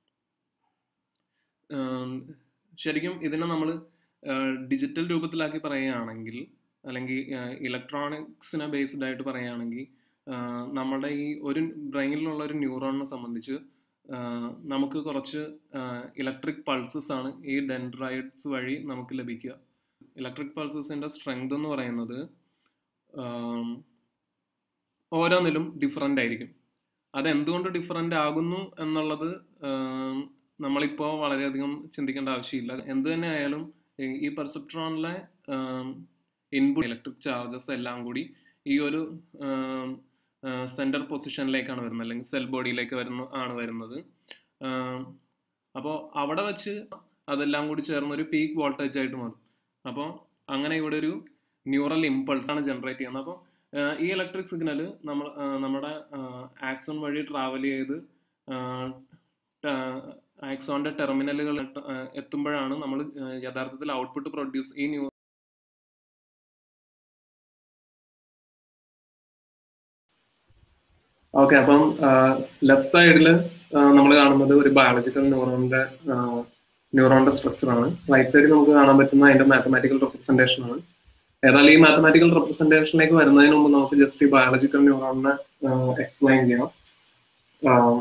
ആം, ശരിക്കും ഇതിനെ നമ്മൾ ഡിജിറ്റൽ രൂപത്തിലാക്കി പറയുകയാണെങ്കിൽ അല്ലെങ്കിൽ ഇലക്ട്രോണിക്സിനെ ബേസ്ഡ് ആയിട്ട് പറയുകയാണെങ്കിൽ ആഹ് നമ്മുടെ ഈ ഒരു ബ്രെയിനിലുള്ള ഒരു ന്യൂറോണിനെ സംബന്ധിച്ച് ആഹ് നമുക്ക് കുറച്ച് ഇലക്ട്രിക് പൾസസ് ആണ് ഈ ഡെൻഡ്രൈഡ്സ് വഴി നമുക്ക് ലഭിക്കുക ഇലക്ട്രിക് പൾസസിന്റെ സ്ട്രെങ്ത് എന്ന് പറയുന്നത് ആം, ഓരോന്നിലും ഡിഫറൻ്റ് ആയിരിക്കും അത് എന്തുകൊണ്ട് ഡിഫറൻ്റ് ആകുന്നു എന്നുള്ളത് ആം, നമ്മളിപ്പോൾ വളരെയധികം ചിന്തിക്കേണ്ട ആവശ്യമില്ല എന്ത് തന്നെ ആയാലും ഈ- ഈ പെർസെപ്ട്രോണിലെ ഇൻപുട്ട് ഇലക്ട്രിക് ചാർജസ് എല്ലാം കൂടി ഈ ഒരു സെൻറ്റർ പൊസിഷനിലേക്കാണ് വരുന്നത് അല്ലെങ്കിൽ സെൽ ബോഡിയിലേക്ക് വരുന്ന ആണ് വരുന്നത് അപ്പോൾ അവിടെ വെച്ച് അതെല്ലാം കൂടി ചേർന്ന് ഒരു പീക്ക് വോൾട്ടേജ് ആയിട്ട് മാറും അപ്പോൾ അങ്ങനെ ഇവിടെ ഒരു ന്യൂറൽ ഇമ്പൾസ് ആണ് ജനറേറ്റ് ചെയ്യുന്നത് അപ്പോൾ ഈ ഇലക്ട്രിക് സിഗ്നൽ നമ്മൾ ആ, നമ്മുടെ ആക്സോൺ വഴി ട്രാവൽ ചെയ്ത് ആക്സോണിന്റെ ടെർമിനലുകൾ എത്തുമ്പോഴാണ് നമ്മൾ യഥാർത്ഥത്തിൽ ഔട്ട്പുട്ട് പ്രൊഡ്യൂസ് ഈ ന്യൂ ഓക്കെ അപ്പം ലെഫ്റ്റ് സൈഡിൽ നമ്മൾ കാണുന്നത് ഒരു ബയോളജിക്കൽ ന്യൂറോണിന്റെ ന്യൂറോണിന്റെ സ്ട്രക്ചർ ആണ് റൈറ്റ് സൈഡിൽ നമുക്ക് കാണാൻ പറ്റുന്ന അതിന്റെ മാത്തമാറ്റിക്കൽ റെപ്രസെന്റേഷൻ ആണ് ഏതായാലും ഈ മാത്തമാറ്റിക്കൽ റെപ്രസെന്റേഷനിലേക്ക് വരുന്നതിന് മുമ്പ് നമുക്ക് ജസ്റ്റ് ഈ ബയോളജിക്കൽ ന്യൂറോണിനെ എക്സ്പ്ലെയിൻ ചെയ്യാം ആഹ്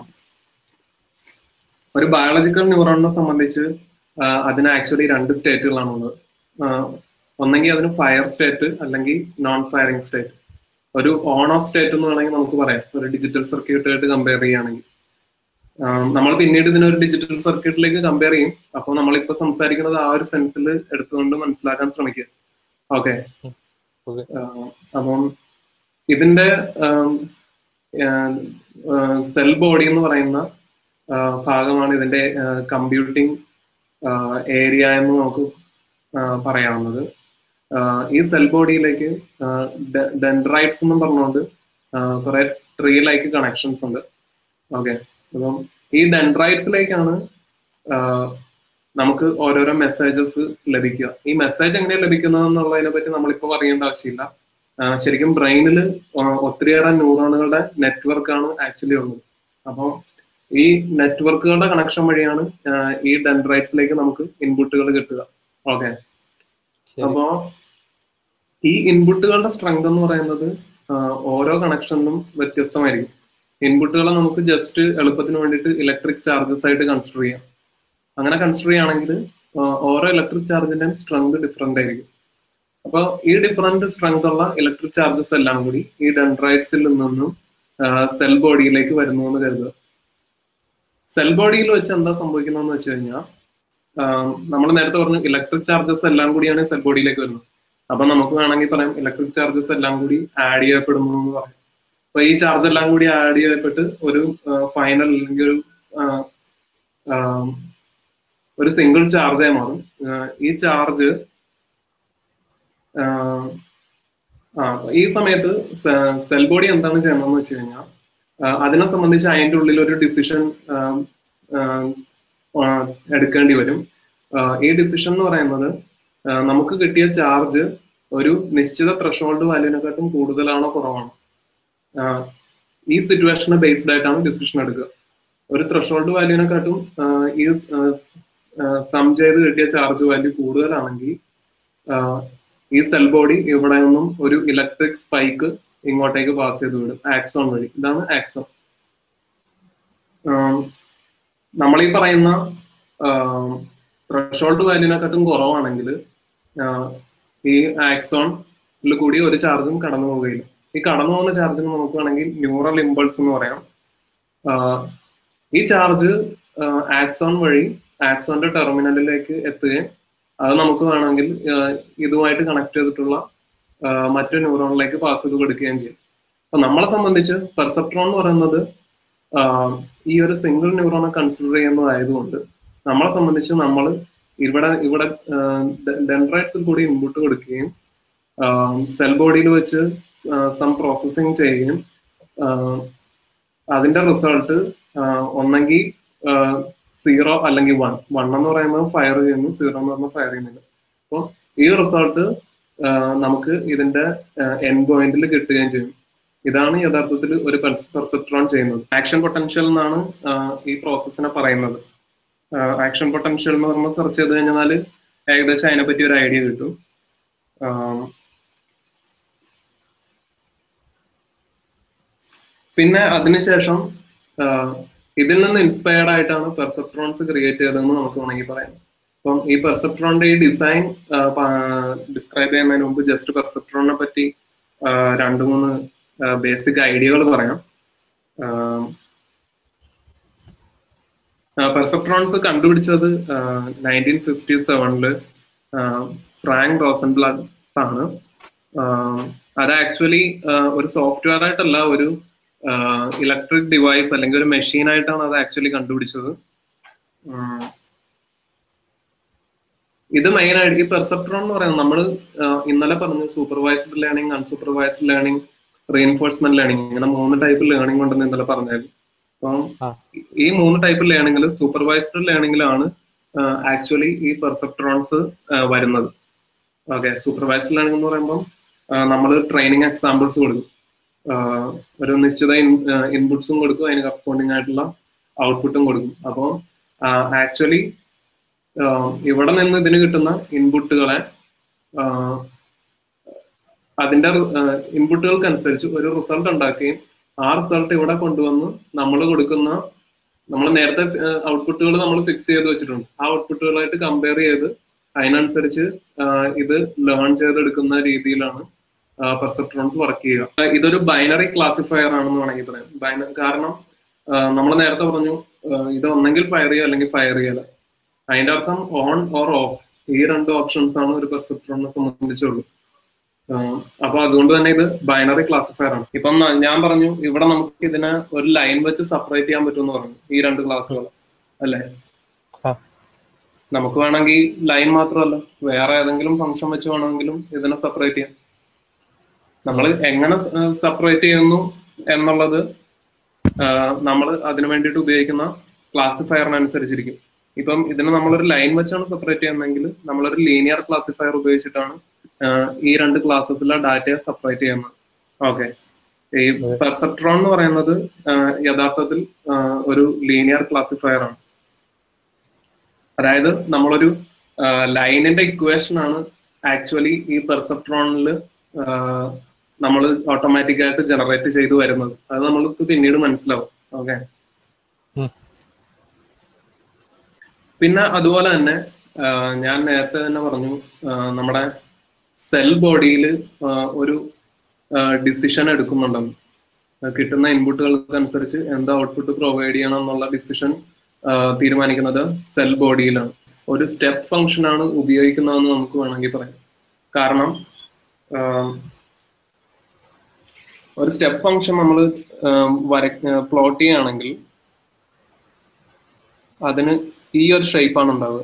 ഒരു ബയോളജിക്കൽ ന്യൂറോണിനെ സംബന്ധിച്ച് ആഹ് അതിന് ആക്ച്വലി രണ്ട് സ്റ്റേറ്റുകളാണുള്ളത് ആഹ് ഒന്നെങ്കിൽ അതിന് ഫയർ സ്റ്റേറ്റ് അല്ലെങ്കിൽ നോൺ ഫയറിംഗ് സ്റ്റേറ്റ് ഒരു ഓൺ ഓഫ് സ്റ്റേറ്റ് എന്ന് വേണമെങ്കിൽ നമുക്ക് പറയാം ഒരു ഡിജിറ്റൽ സർക്യൂട്ടായിട്ട് കമ്പയർ ചെയ്യുകയാണെങ്കിൽ നമ്മൾ പിന്നീട് ഇതിനൊരു ഡിജിറ്റൽ സർക്യൂട്ടിലേക്ക് കമ്പയർ ചെയ്യും അപ്പോൾ നമ്മളിപ്പോ സംസാരിക്കുന്നത് ആ ഒരു സെൻസിൽ എടുത്തുകൊണ്ട് മനസ്സിലാക്കാൻ ശ്രമിക്കുക ഓക്കെ
Okay.
അപ്പം ഇതിന്റെ സെൽ ബോഡി എന്ന് പറയുന്ന ആ, ഭാഗമാണ് ഇതിന്റെ കമ്പ്യൂട്ടിംഗ് ഏരിയ എന്ന് നമുക്ക് ആ, പറയാവുന്നത് ആ, ഈ സെൽ ബോഡിയിലേക്ക് ഡെൻഡ്രൈറ്റ്സ് എന്നും പറഞ്ഞുകൊണ്ട് കുറെ ട്രീ ലൈക്ക് കണക്ഷൻസ് ഉണ്ട് ഓക്കെ അപ്പം ഈ ഡെൻഡ്രൈറ്റ്സിലേക്കാണ് നമുക്ക് ഓരോരോ മെസ്സേജസ് ലഭിക്കുക ഈ മെസ്സേജ് എങ്ങനെയാണ് ലഭിക്കുന്നത് എന്നുള്ളതിനെ പറ്റി നമ്മളിപ്പോൾ പറയേണ്ട ആവശ്യമില്ല ആ, ശരിക്കും ബ്രെയിനിൽ ഒത്തിരിയേറെ ന്യൂറോണുകളുടെ നെറ്റ്വർക്കാണ് ആക്ച്വലി ഉള്ളത് അപ്പോൾ ഈ നെറ്റ്വർക്കുകളുടെ കണക്ഷൻ വഴിയാണ് ആ, ഈ ഡെൻഡ്രൈറ്റ്സിലേക്ക് നമുക്ക് ഇൻപുട്ടുകൾ കിട്ടുക ഓക്കെ
ശരി.
അപ്പോ ഈ ഇൻപുട്ടുകളുടെ സ്ട്രെങ്ത് എന്ന് പറയുന്നത് ആ, ഓരോ കണക്ഷനിലും വ്യത്യസ്തമായിരിക്കും ഇൻപുട്ടുകളെ നമുക്ക് ജസ്റ്റ് എളുപ്പത്തിന് വേണ്ടിയിട്ട് ഇലക്ട്രിക് ചാർജസ് ആയിട്ട് കൺസിഡർ ചെയ്യാം അങ്ങനെ കൺസിഡർ ചെയ്യുകയാണെങ്കിൽ ആ, ഓരോ ഇലക്ട്രിക് ചാർജിന്റെയും സ്ട്രെങ്ത് ഡിഫറെന്റ് ആയിരിക്കും അപ്പോൾ ഈ ഡിഫറെന്റ് സ്ട്രെങ്ത് ഉള്ള ഇലക്ട്രിക് ചാർജസ് എല്ലാം കൂടി ഈ ഡെൻഡ്രൈറ്റ്സിൽ നിന്നും സെൽ ബോഡിയിലേക്ക് വരുന്നു എന്ന് കരുതുക സെൽ ബോഡിയിൽ വെച്ച് എന്താ സംഭവിക്കുന്നതെന്ന് വെച്ച് കഴിഞ്ഞാൽ നമ്മൾ നേരത്തെ പറഞ്ഞു ഇലക്ട്രിക് ചാർജസ് എല്ലാം കൂടിയാണ് സെൽ ബോഡിയിലേക്ക് വരുന്നത് അപ്പൊ നമുക്ക് വേണമെങ്കിൽ പറയാം ഇലക്ട്രിക് ചാർജസ് എല്ലാം കൂടി ആഡ് ചെയ്യപ്പെടുന്നു എന്ന് പറയാം അപ്പൊ ഈ ചാർജ് എല്ലാം കൂടി ആഡ് ചെയ്യപ്പെട്ട് ഒരു ഫൈനൽ അല്ലെങ്കിൽ ഒരു ആ, ആ, ഒരു സിംഗിൾ ചാർജായി മാറും ആ, ഈ ചാർജ് ആ ഈ സമയത്ത് സെൽ ബോഡി എന്താണ് ചെയ്യണമെന്ന് വെച്ച് കഴിഞ്ഞാൽ അതിനെ സംബന്ധിച്ച് അതിന്റെ ഉള്ളിൽ ഒരു ഡിസിഷൻ എടുക്കേണ്ടി വരും ആ, ഈ ഡിസിഷൻ എന്ന് പറയുന്നത് ആ, നമുക്ക് കിട്ടിയ ചാർജ് ഒരു നിശ്ചിത ത്രഷോൾഡ് വാല്യൂവിനെക്കാട്ടും കൂടുതലാണോ കുറവാണോ ആ, ഈ സിറ്റുവേഷനെ ബേസ്ഡ് ആയിട്ടാണ് ഡിസിഷൻ എടുക്കുക ഒരു ത്രഷോൾഡ് വാല്യൂവിനെക്കാട്ടും ആ, ഈ സം ചെയ്ത് കിട്ടിയ ചാർജ് വാല്യൂ കൂടുതലാണെങ്കിൽ ആ, ഈ സെൽ ബോഡി ഇവിടെ നിന്നും ഒരു ഇലക്ട്രിക് സ്പൈക്ക് ഇങ്ങോട്ടേക്ക് പാസ് ചെയ്ത് വിടും ആക്സോൺ വഴി ഇതാണ് ആക്സോൺ നമ്മൾ ഈ പറയുന്ന ത്രഷോൾഡ് വാല്യൂവിനെക്കാട്ടും കുറവാണെങ്കിൽ ഈ ആക്സോണിൽ കൂടി ഒരു ചാർജും കടന്നു പോവുകയില്ല ഈ കടന്നു പോകുന്ന ചാർജിന് നമുക്ക് വേണമെങ്കിൽ ന്യൂറൽ ഇമ്പൾസ് എന്ന് പറയാം ആഹ് ഈ ചാർജ് ആക്സോൺ വഴി ആക്സോണിന്റെ ടെർമിനലിലേക്ക് എത്തുകയും അത് നമുക്ക് വേണമെങ്കിൽ ആഹ് ഇതുമായിട്ട് കണക്ട് ചെയ്തിട്ടുള്ള ആഹ് മറ്റു ന്യൂറോണിലേക്ക് പാസ് ചെയ്ത് കൊടുക്കുകയും ചെയ്യും അപ്പൊ നമ്മളെ സംബന്ധിച്ച് പെർസെപ്ട്രോൺ എന്ന് പറയുന്നത് ആഹ് ഈ ഒരു സിംഗിൾ ന്യൂറോണെ കൺസിഡർ ചെയ്യുന്നതായതുകൊണ്ട് നമ്മളെ സംബന്ധിച്ച് നമ്മൾ ഇവിടെ ഇവിടെ ഡെൻഡ്രൈറ്റ്സിൽ കൂടി ഇൻപുട്ട് കൊടുക്കുകയും സെൽ ബോഡിയിൽ വെച്ച് സം പ്രോസസ്സിങ് ചെയ്യുകയും ആഹ് അതിന്റെ റിസൾട്ട് ഒന്നെങ്കിൽ സീറോ അല്ലെങ്കിൽ വൺ വൺ എന്ന് പറയുന്നത് ഫയർ ചെയ്യുന്നു സീറോ എന്ന് പറയുന്നത് ഫയർ ചെയ്യുന്നില്ല അപ്പോൾ ഈ റിസൾട്ട് നമുക്ക് ഇതിന്റെ എൻ പോയിന്റിൽ കിട്ടുകയും ചെയ്യും ഇതാണ് യഥാർത്ഥത്തിൽ ഒരു പെർസെപ്ട്രോൺ ചെയ്യുന്നത് ആക്ഷൻ പൊട്ടൻഷ്യൽ എന്നാണ് ആഹ് ഈ പ്രോസസ്സിനെ പറയുന്നത് ആക്ഷൻ പൊട്ടൻഷ്യൽ എന്ന് പറയുമ്പോൾ സെർച്ച് ചെയ്ത് കഴിഞ്ഞാൽ ഏകദേശം അതിനെപ്പറ്റി ഒരു ഐഡിയ കിട്ടും ആഹ് പിന്നെ അതിനുശേഷം ആഹ് ഇതിൽ നിന്ന് ഇൻസ്പയർഡ് ആയിട്ടാണ് പെർസെപ്ട്രോൺസ് ക്രിയേറ്റ് ചെയ്തതെന്ന് നമുക്ക് വേണമെങ്കിൽ പറയാം അപ്പം ഈ പെർസെപ്ട്രോണിന്റെ ഈ ഡിസൈൻ ഡിസ്ക്രൈബ് ചെയ്യുന്നതിന് മുമ്പ് ജസ്റ്റ് പെർസെപ്ട്രോണിനെ പറ്റി ആഹ് രണ്ട് മൂന്ന് ബേസിക് ഐഡിയകൾ പറയാം പെർസെപ്ട്രോൺസ് കണ്ടുപിടിച്ചത് നയൻറ്റീൻ ഫിഫ്റ്റി സെവനില് ഫ്രാങ്ക് റോസൻബ്ലാഡ് ആണ് ആഹ് അത് ആക്ച്വലി ഒരു സോഫ്റ്റ്വെയർ ആയിട്ടല്ല ഒരു ഇലക്ട്രിക് ഡിവൈസ് അല്ലെങ്കിൽ ഒരു മെഷീൻ ആയിട്ടാണ് അത് ആക്ച്വലി കണ്ടുപിടിച്ചത് ആഹ് ഇത് മെയിൻ ആയിട്ട് ഈ പെർസെപ്ട്രോൺ എന്ന് പറയുന്നത് നമ്മൾ ഇന്നലെ പറഞ്ഞു supervised learning unsupervised learning reinforcement learning ഇങ്ങനെ മൂന്ന് ടൈപ്പ് ലേണിംഗ് ഉണ്ടെന്ന് ഇന്നലെ പറഞ്ഞായിരുന്നു അപ്പം
ആ.
ഈ മൂന്ന് ടൈപ്പ് ലേണിംഗിൽ സൂപ്പർവൈസ്ഡ് ലേണിംഗിലാണ് ആക്ച്വലി ഈ പെർസെപ്ട്രോൺസ് വരുന്നത് ഓക്കെ സൂപ്പർവൈസ്ഡ് ലേണിംഗ് എന്ന് പറയുമ്പോൾ നമ്മൾ ട്രെയിനിങ് എക്സാമ്പിൾസ് കൊടുക്കും ആഹ് ഒരു നിശ്ചിത ഇൻപുട്സും കൊടുക്കും അതിന് കറസ്പോണ്ടിങ് ആയിട്ടുള്ള ഔട്ട്പുട്ടും കൊടുക്കും അപ്പോൾ ആക്ച്വലി ഇവിടെ നിന്ന് ഇതിന് കിട്ടുന്ന ഇൻപുട്ടുകളെ ആഹ് അതിന്റെ ഇൻപുട്ടുകൾക്കനുസരിച്ച് ഒരു റിസൾട്ട് ഉണ്ടാക്കുകയും ആ റിസൾട്ട് ഇവിടെ കൊണ്ടുവന്ന് നമ്മൾ കൊടുക്കുന്ന നമ്മൾ നേരത്തെ ഔട്ട്പുട്ടുകൾ നമ്മൾ ഫിക്സ് ചെയ്ത് വെച്ചിട്ടുണ്ട് ആ ഔട്ട്പുട്ടുകളായിട്ട് കമ്പയർ ചെയ്ത് അതിനനുസരിച്ച് ആഹ് ഇത് ലേൺ ചെയ്തെടുക്കുന്ന രീതിയിലാണ് പെർസെപ്ട്രോൺസ് വർക്ക് ചെയ്യുക ആ, ഇതൊരു ബൈനറി ക്ലാസിഫയർ ആണെന്ന് വേണമെങ്കിൽ പറയാം ബൈന കാരണം നമ്മൾ നേരത്തെ പറഞ്ഞു ആ, ഇത് ഒന്നെങ്കിൽ ഫയർ ചെയ്യുക അല്ലെങ്കിൽ ഫയർ ചെയ്യല അതിന്റെ അർത്ഥം ഓൺ ഓർ ഓഫ് ഈ രണ്ട് ഓപ്ഷൻസ് ആണ് ഒരു പെർസെപ്ട്രോണിനെ സംബന്ധിച്ചുള്ളൂ ആ, അപ്പൊ അതുകൊണ്ട് തന്നെ ഇത് ബൈനറി ക്ലാസിഫയർ ആണ് ഇപ്പം ന- ഞാൻ പറഞ്ഞു ഇവിടെ നമുക്ക് ഇതിനെ ഒരു ലൈൻ വെച്ച് സെപ്പറേറ്റ് ചെയ്യാൻ പറ്റുമെന്ന് പറഞ്ഞു ഈ രണ്ട് ക്ലാസ്സുകൾ അല്ലേ
ആ.
നമുക്ക് വേണമെങ്കിൽ ലൈൻ മാത്രമല്ല വേറെ ഏതെങ്കിലും ഫംഗ്ഷൻ വെച്ച് വേണമെങ്കിലും ഇതിനെ സെപ്പറേറ്റ് ചെയ്യാം നമ്മൾ എങ്ങനെ സെപ്പറേറ്റ് ചെയ്യുന്നു എന്നുള്ളത് നമ്മൾ അതിനു വേണ്ടിയിട്ട് ഉപയോഗിക്കുന്ന ക്ലാസിഫയറിനനുസരിച്ചിരിക്കും ഇപ്പം ഇതിനെ നമ്മളൊരു ലൈൻ വെച്ചാണ് സെപ്പറേറ്റ് ചെയ്യുന്നതെങ്കിൽ നമ്മളൊരു ലീനിയർ ക്ലാസിഫയർ ഉപയോഗിച്ചിട്ടാണ് ആഹ് ഈ രണ്ട് ക്ലാസ്സസിലെ ഡാറ്റയെ സെപ്പറേറ്റ് ചെയ്യുന്നത് ഓക്കെ ഈ പെർസെപ്ട്രോൺ എന്ന് പറയുന്നത് ആഹ് യഥാർത്ഥത്തിൽ ആഹ് ഒരു ലീനിയർ ക്ലാസിഫയർ ആണ് അതായത് നമ്മളൊരു ലൈനിന്റെ ഇക്വേഷൻ ആണ് ആക്ച്വലി ഈ പെർസെപ്ട്രോണിൽ നമ്മൾ ഓട്ടോമാറ്റിക് ആയിട്ട് ജനറേറ്റ് ചെയ്തു വരുന്നത് അത് നമ്മൾക്ക് പിന്നീട് മനസ്സിലാവും ഓക്കെ
ഉം.
പിന്നെ അതുപോലെ തന്നെ ആ, ഞാൻ നേരത്തെ തന്നെ പറഞ്ഞു ആ, നമ്മുടെ സെൽ ബോഡിയിൽ ഒരു ഡിസിഷൻ എടുക്കുന്നുണ്ടെന്ന് ആ, കിട്ടുന്ന ഇൻപുട്ടുകൾക്ക് അനുസരിച്ച് എന്ത് ഔട്ട്പുട്ട് പ്രൊവൈഡ് ചെയ്യണം എന്നുള്ള ഡിസിഷൻ തീരുമാനിക്കുന്നത് സെൽ ബോഡിയിലാണ് ഒരു സ്റ്റെപ്പ് ഫംഗ്ഷൻ ആണ് ഉപയോഗിക്കുന്നതെന്ന് നമുക്ക് വേണമെങ്കിൽ പറയാം കാരണം ആ, ഒരു സ്റ്റെപ്പ് ഫംഗ്ഷൻ നമ്മൾ വര പ്ലോട്ട് ചെയ്യുകയാണെങ്കിൽ അതിന് ഈ ഒരു ഷേപ്പാണ് ഉണ്ടാവുക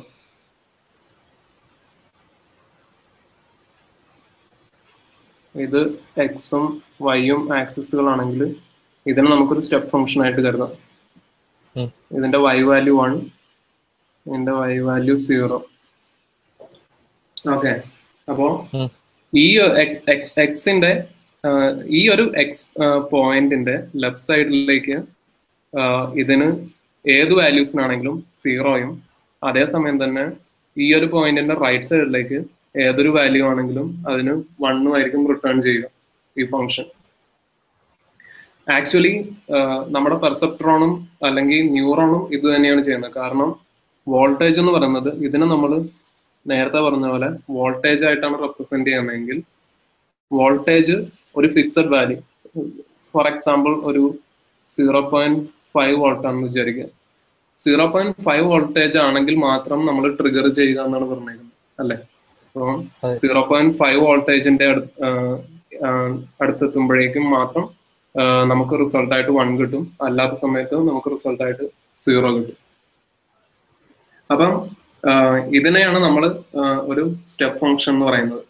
ഇത് എക്സും വൈയും ആക്സിസുകളാണെങ്കിൽ ഇതിനെ നമുക്കൊരു സ്റ്റെപ്പ് ഫംഗ്ഷൻ ആയിട്ട് കരുതാം
ഉം.
ഇതിന്റെ വൈ വാല്യൂ വൺ ഇതിന്റെ വൈ വാല്യൂ സീറോ ഓക്കെ അപ്പോ
ഉം.
ഈ എക്സ് എക്സ് എക്സിന്റെ ഈ ഒരു എക്സ് പോയിന്റിന്റെ ലെഫ്റ്റ് സൈഡിലേക്ക് ഇതിന് ഏത് വാല്യൂസിനാണെങ്കിലും സീറോയും അതേസമയം തന്നെ ഈ ഒരു പോയിന്റിന്റെ റൈറ്റ് സൈഡിലേക്ക് ഏതൊരു വാല്യൂ ആണെങ്കിലും അതിന് വണ്ണും ആയിരിക്കും റിട്ടേൺ ചെയ്യുക ഈ ഫംഗ്ഷൻ ആക്ച്വലി നമ്മുടെ പെർസെപ്ട്രോണും അല്ലെങ്കിൽ ന്യൂറോണും ഇത് തന്നെയാണ് ചെയ്യുന്നത് കാരണം വോൾട്ടേജ് എന്ന് പറയുന്നത് ഇതിനെ നമ്മൾ നേരത്തെ പറഞ്ഞ പോലെ വോൾട്ടേജ് ആയിട്ടാണ് റെപ്രസെന്റ് ചെയ്യുന്നതെങ്കിൽ വോൾട്ടേജ് ഒരു ഫിക്സഡ് വാല്യൂ ഫോർ എക്സാമ്പിൾ ഒരു സീറോ പോയിന്റ് ഫൈവ് വോൾട്ട് ആണെന്ന് വിചാരിക്കുക സീറോ പോയിന്റ് ഫൈവ് വോൾട്ടേജ് ആണെങ്കിൽ മാത്രം നമ്മൾ ട്രിഗർ ചെയ്യുക എന്നാണ് പറഞ്ഞേക്കുന്നത് അല്ലേ അപ്പോൾ
അതെ.
സീറോ പോയിന്റ് ഫൈവ് വോൾട്ടേജിന്റെ അടുത്തെത്തുമ്പോഴേക്കും മാത്രം ആ, നമുക്ക് റിസൾട്ട് ആയിട്ട് വൺ കിട്ടും അല്ലാത്ത സമയത്ത് നമുക്ക് റിസൾട്ട് ആയിട്ട് സീറോ കിട്ടും അപ്പം ആ, ഇതിനെയാണ് നമ്മൾ ഒരു സ്റ്റെപ്പ് ഫംഗ്ഷൻ എന്ന് പറയുന്നത്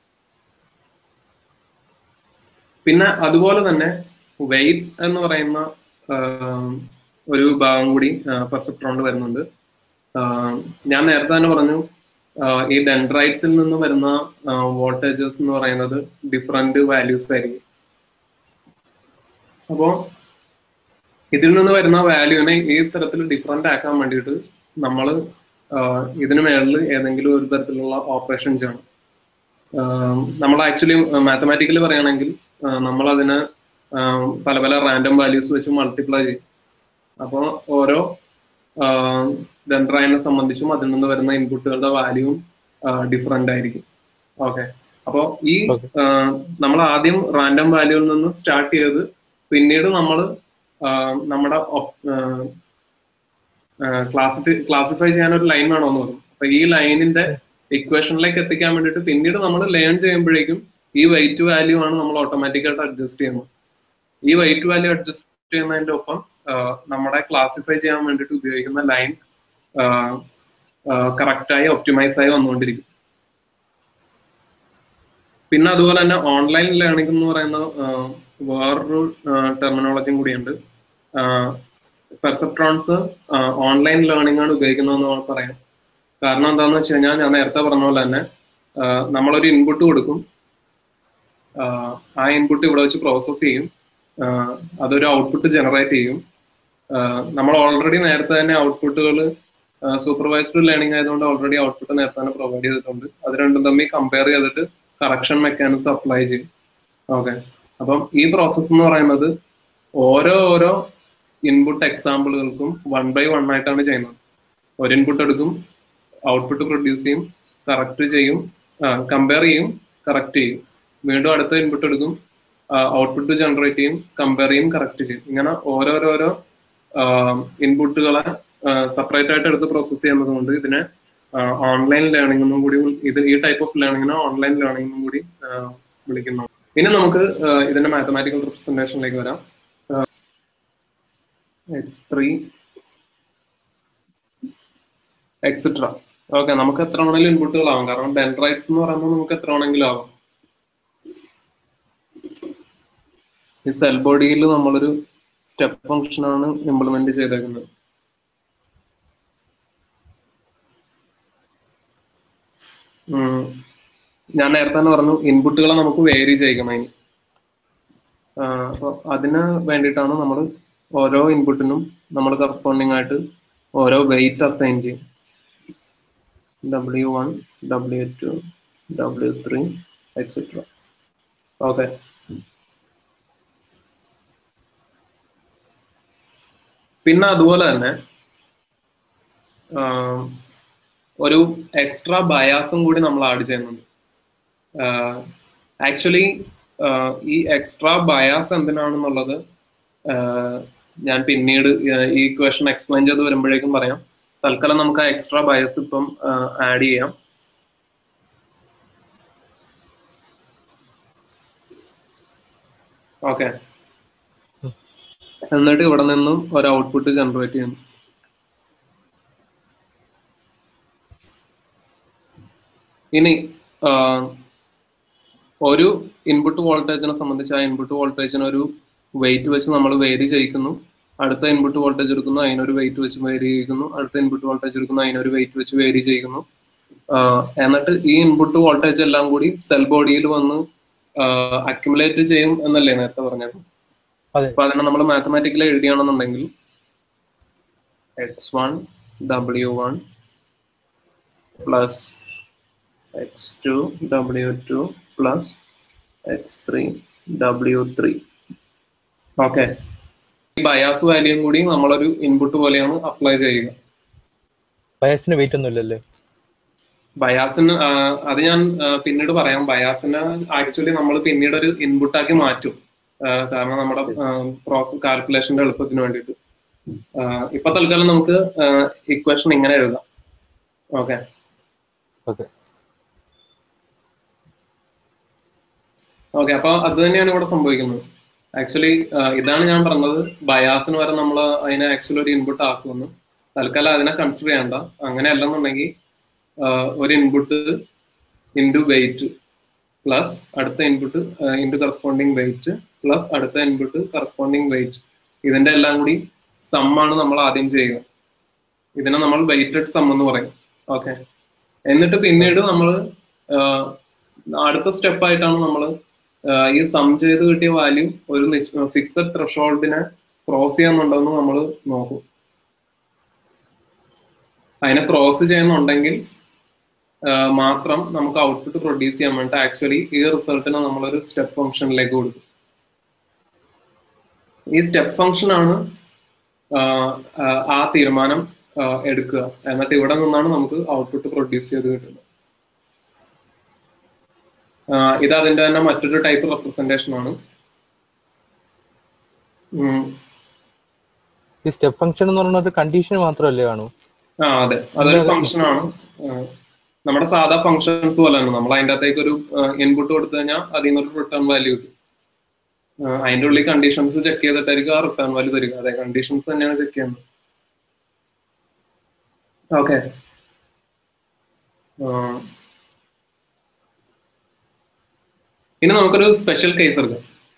പിന്നെ അതുപോലെ തന്നെ വെയ്റ്റ്സ് എന്ന് പറയുന്ന ആ, ഒരു ഭാഗം കൂടി പെർസെപ്ട്രോണിൽ വരുന്നുണ്ട് ആ, ഞാൻ നേരത്തെ തന്നെ പറഞ്ഞു ആ, ഈ ഡെൻഡ്രൈറ്റ്സിൽ നിന്ന് വരുന്ന വോൾട്ടേജസ് എന്ന് പറയുന്നത് ഡിഫറെന്റ് വാല്യൂസ് ആയിരിക്കും അപ്പോ ഇതിൽ നിന്ന് വരുന്ന വാല്യൂവിനെ ഈ തരത്തിൽ ഡിഫറെന്റ് ആക്കാൻ വേണ്ടിയിട്ട് നമ്മൾ ഇതിന് മേളിൽ ഏതെങ്കിലും ഒരു തരത്തിലുള്ള ഓപ്പറേഷൻ ചെയ്യണം നമ്മൾ ആക്ച്വലി മാത്തമാറ്റിക്കലി പറയുകയാണെങ്കിൽ നമ്മൾ അതിനെ ആഹ് പല പല റാൻഡം വാല്യൂസ് വെച്ച് മൾട്ടിപ്ലൈ ചെയ്യും അപ്പോൾ ഓരോ ഡെൻഡ്രൈനെ സംബന്ധിച്ചും അതിൽ നിന്ന് വരുന്ന ഇൻപുട്ടുകളുടെ വാല്യൂവും ഡിഫറെന്റ് ആയിരിക്കും ഓക്കെ അപ്പോൾ ഈ
Okay.
നമ്മൾ ആദ്യം റാൻഡം വാല്യൂവിൽ നിന്ന് സ്റ്റാർട്ട് ചെയ്ത് പിന്നീട് നമ്മൾ നമ്മുടെ ക്ലാസിഫൈ ക്ലാസിഫൈ ചെയ്യാൻ ഒരു ലൈൻ വേണമെന്ന് പറഞ്ഞു അപ്പൊ ഈ ലൈനിന്റെ ഇക്വേഷനിലേക്ക് എത്തിക്കാൻ വേണ്ടിയിട്ട് പിന്നീട് നമ്മൾ ലേൺ ചെയ്യുമ്പോഴേക്കും ഈ വെയിറ്റ് വാല്യൂ ആണ് നമ്മൾ ഓട്ടോമാറ്റിക്കായിട്ട് അഡ്ജസ്റ്റ് ചെയ്യുന്നത് ഈ വെയിറ്റ് വാല്യൂ അഡ്ജസ്റ്റ് ചെയ്യുന്നതിന്റെ ഒപ്പം ആ, നമ്മുടെ ക്ലാസിഫൈ ചെയ്യാൻ വേണ്ടിയിട്ട് ഉപയോഗിക്കുന്ന ലൈൻ കറക്റ്റായി ഒപ്റ്റിമൈസ് ആയി വന്നുകൊണ്ടിരിക്കും പിന്നെ അതുപോലെ തന്നെ ഓൺലൈൻ ലേണിംഗ് എന്ന് പറയുന്ന ആ, വേറൊരു ടെർമിനോളജിയും കൂടിയുണ്ട് പെർസെപ്ട്രോൺസ് ഓൺലൈൻ ലേണിംഗ് ആണ് ഉപയോഗിക്കുന്നതെന്ന് നമുക്ക് പറയാം കാരണം എന്താണെന്ന് വെച്ച് കഴിഞ്ഞാൽ ഞാൻ നേരത്തെ പറഞ്ഞ പോലെ തന്നെ ആ, നമ്മളൊരു ഇൻപുട്ട് കൊടുക്കും ആ, ആ ഇൻപുട്ട് ഇവിടെ വെച്ച് പ്രോസസ്സ് ചെയ്യും ആ, അതൊരു ഔട്ട്പുട്ട് ജനറേറ്റ് ചെയ്യും ആ, നമ്മൾ ഓൾറെഡി നേരത്തെ തന്നെ ഔട്ട്പുട്ടുകൾ സൂപ്പർവൈസ്ഡ് ലേണിംഗ് ആയതുകൊണ്ട് ഓൾറെഡി ഔട്ട്പുട്ട് നേരത്തെ തന്നെ പ്രൊവൈഡ് ചെയ്തിട്ടുണ്ട് അത് രണ്ടും തമ്മിൽ കമ്പയർ ചെയ്തിട്ട് കറക്ഷൻ മെക്കാനിസം അപ്ലൈ ചെയ്യും ഓക്കെ അപ്പം ഈ പ്രോസസ്സ് എന്ന് പറയുന്നത് ഓരോ ഓരോ ഇൻപുട്ട് എക്സാമ്പിളുകൾക്കും വൺ ബൈ വൺ ആയിട്ടാണ് ചെയ്യുന്നത് ഒരു ഇൻപുട്ട് എടുക്കും ഔട്ട്പുട്ട് പ്രൊഡ്യൂസ് ചെയ്യും കറക്റ്റ് ചെയ്യും കമ്പയർ ചെയ്യും കറക്റ്റ് ചെയ്യും വീണ്ടും അടുത്ത ഇൻപുട്ട് എടുക്കും ഔട്ട്പുട്ട് ജനറേറ്റ് ചെയ്യും കമ്പയർ ചെയ്യും കറക്റ്റ് ചെയ്യും ഇങ്ങനെ ഓരോരോരോ ഇൻപുട്ടുകളെ സെപ്പറേറ്റ് ആയിട്ട് എടുത്ത് പ്രോസസ്സ് ചെയ്യുന്നത് കൊണ്ട് ഇതിനെ ഓൺലൈൻ ലേണിംഗ് എന്നും കൂടി ഇത് ഈ ടൈപ്പ് ഓഫ് ലേണിംഗിനെ ഓൺലൈൻ ലേണിംഗ് എന്നും കൂടി ആ, വിളിക്കുന്നു ഇനി നമുക്ക് ആ, ഇതിന്റെ മാത്തമാറ്റിക്കൽ റിപ്രസെന്റേഷനിലേക്ക് വരാം എക്സ് ത്രീ എക്സെട്ര ഓക്കെ നമുക്ക് എത്ര വേണമെങ്കിലും ഇൻപുട്ടുകളാവാം കാരണം ഡെൻഡ്രൈറ്റ്സ് എന്ന് പറയുമ്പോൾ നമുക്ക് എത്ര വേണമെങ്കിലും ആവാം ഈ സെൽ ബോഡിയിൽ നമ്മളൊരു സ്റ്റെപ്പ് ഫംഗ്ഷൻ ആണ് ഇംപ്ലിമെന്റ് ചെയ്തേക്കുന്നത് ഉം. ഞാൻ നേരത്തെ തന്നെ പറഞ്ഞു ഇൻപുട്ടുകളെ നമുക്ക് വേരി ചെയ്യിക്കണം അതിന് അപ്പോൾ അതിന് വേണ്ടിയിട്ടാണ് നമ്മൾ ഓരോ ഇൻപുട്ടിനും നമ്മൾ കറസ്പോണ്ടിങ് ആയിട്ട് ഓരോ വെയിറ്റ് അസൈൻ ചെയ്യും W one W two W three etcetera okay പിന്നെ അതുപോലെ തന്നെ ആം, ഒരു എക്സ്ട്രാ ബയാസും കൂടി നമ്മൾ ആഡ് ചെയ്യുന്നുണ്ട് ആക്ച്വലി ഈ എക്സ്ട്രാ ബയാസ് എന്തിനാണെന്നുള്ളത് ആഹ്, ഞാൻ പിന്നീട് ആഹ്, ഈ ക്വസ്റ്റൻ എക്സ്പ്ലെയിൻ ചെയ്ത് വരുമ്പോഴേക്കും പറയാം തൽക്കാലം നമുക്ക് ആ എക്സ്ട്രാ ബയസ് ഇപ്പം ആഡ് ചെയ്യാം ഓക്കെ എന്നിട്ട് ഇവിടെ നിന്നും ഒരു ഔട്ട്പുട്ട് ജനറേറ്റ് ചെയ്യുന്നു ഇനി ആഹ്, ഒരു ഇൻപുട്ട് വോൾട്ടേജിനെ സംബന്ധിച്ച് ആ ഇൻപുട്ട് വോൾട്ടേജിന് ഒരു വെയിറ്റ് വെച്ച് നമ്മൾ വേരി ചെയ്യിക്കുന്നു അടുത്ത ഇൻപുട്ട് വോൾട്ടേജ് എടുക്കുന്നു അതിനൊരു വെയിറ്റ് വെച്ച് വേരി ചെയ്യിക്കുന്നു അടുത്ത ഇൻപുട്ട് വോൾട്ടേജ് എടുക്കുന്നു അതിനൊരു വെയിറ്റ് വെച്ച് വേരി ചെയ്യുന്നു ആഹ്, എന്നിട്ട് ഈ ഇൻപുട്ട് വോൾട്ടേജ് എല്ലാം കൂടി സെൽ ബോഡിയിൽ വന്ന് അക്യുമുലേറ്റ് ചെയ്യും എന്നല്ലേ നേരത്തെ പറഞ്ഞത്
അതെ
അപ്പൊ അതിനെ നമ്മൾ മാത്തമാറ്റിക്കലി എഴുതിയാണെന്നുണ്ടെങ്കിൽ X one W one plus X two W two plus X three W three okay ഈ ബയാസ് വാല്യൂം കൂടി നമ്മളൊരു ഇൻപുട്ട് പോലെയാണ് അപ്ലൈ ചെയ്യുക
ബയസിന് വെയിറ്റ് ഒന്നും ഇല്ലല്ലേ
ബയാസിന് ആ, അത് ഞാൻ ആ, പിന്നീട് പറയാം ബയാസിന് ആക്ച്വലി നമ്മൾ പിന്നീട് ഒരു ഇൻപുട്ട് ആക്കി മാറ്റും ആ, കാരണം നമ്മുടെ പ്രോസസ് കാൽക്കുലേഷന്റെ എളുപ്പത്തിന് വേണ്ടിയിട്ട് ആ, ഇപ്പൊ തൽക്കാലം നമുക്ക് ഇക്വേഷൻ ഇങ്ങനെ എഴുതാം ഓക്കെ
ഓക്കെ
ഓക്കെ അപ്പൊ അത് തന്നെയാണ് ഇവിടെ സംഭവിക്കുന്നത് ആക്ച്വലി ഇതാണ് ഞാൻ പറഞ്ഞത് ബയാസിന് വരെ നമ്മൾ അതിനെ ആക്ച്വലി ഒരു ഇൻപുട്ട് ആക്കുമെന്ന് തൽക്കാലം അതിനെ കൺസിഡർ ചെയ്യണ്ട അങ്ങനെ അല്ലെന്നുണ്ടെങ്കിൽ ആഹ് ഒരു ഇൻപുട്ട് ഇൻറ്റു വെയിറ്റ് പ്ലസ് അടുത്ത input into corresponding weight plus അടുത്ത ഇൻപുട്ട് കറസ്പോണ്ടിങ് വെയിറ്റ് ഇതിന്റെ എല്ലാം കൂടി സമ്മാണ് നമ്മൾ ആദ്യം ചെയ്യുക ഇതിനെ നമ്മൾ വെയിറ്റഡ് സം എന്ന് പറയും ഓക്കെ എന്നിട്ട് പിന്നീട് നമ്മൾ അടുത്ത സ്റ്റെപ്പ് ആയിട്ടാണ് നമ്മൾ ഈ സം ചെയ്ത് കിട്ടിയ വാല്യൂ ഒരു ഫിക്സഡ് ത്രഷോൾഡിനെ ക്രോസ് ചെയ്യുന്നുണ്ടോ എന്ന് നമ്മൾ നോക്കും അതിനെ ക്രോസ് ചെയ്യുന്നുണ്ടെങ്കിൽ ആഹ് മാത്രം നമുക്ക് ഔട്ട്പുട്ട് പ്രൊഡ്യൂസ് ചെയ്യാൻ വേണ്ടി ആക്ച്വലി ഈ റിസൾട്ടിനെ നമ്മളൊരു സ്റ്റെപ്പ് ഫംഗ്ഷനിലേക്ക് കൊടുക്കും ഈ സ്റ്റെപ്പ് ഫംഗ്ഷൻ ആണ് ആഹ് ആഹ് ആ തീരുമാനം ആഹ് എടുക്കുക എന്നിട്ട് ഇവിടെ നിന്നാണ് നമുക്ക് ഔട്ട്പുട്ട് പ്രൊഡ്യൂസ് ചെയ്ത് കിട്ടുന്നത് ആഹ് ഇത് അതിന്റെ തന്നെ മറ്റൊരു ടൈപ്പ് റെപ്രസെന്റേഷൻ ആണ് ഉം.
ഈ സ്റ്റെപ്പ് ഫംഗ്ഷൻ എന്ന് പറയുന്നത് കണ്ടീഷൻ മാത്രമല്ലേ കാണൂ
ആ അതെ അതൊരു ഫംഗ്ഷൻ ആണ് ആഹ് നമ്മുടെ സാധാ ഫംഗ്ഷൻസ് പോലെ തന്നെ നമ്മൾ അതിന്റെ അകത്തേക്ക് ഒരു ഇൻപുട്ട് കൊടുത്തു കഴിഞ്ഞാൽ അതിൽ നിന്നൊരു റിട്ടേൺ വാല്യൂ കിട്ടും ആഹ് അതിന്റെ ഉള്ളിൽ കണ്ടീഷൻസ് ചെക്ക് ചെയ്തിട്ടായിരിക്കും ആ റിട്ടേൺ വാല്യൂ തരിക അതെ കണ്ടീഷൻസ് തന്നെയാണ് ചെക്ക് ചെയ്യുന്നത് ഓക്കെ ഇനി നമുക്കൊരു സ്പെഷ്യൽ കേസ് എടുക്കാം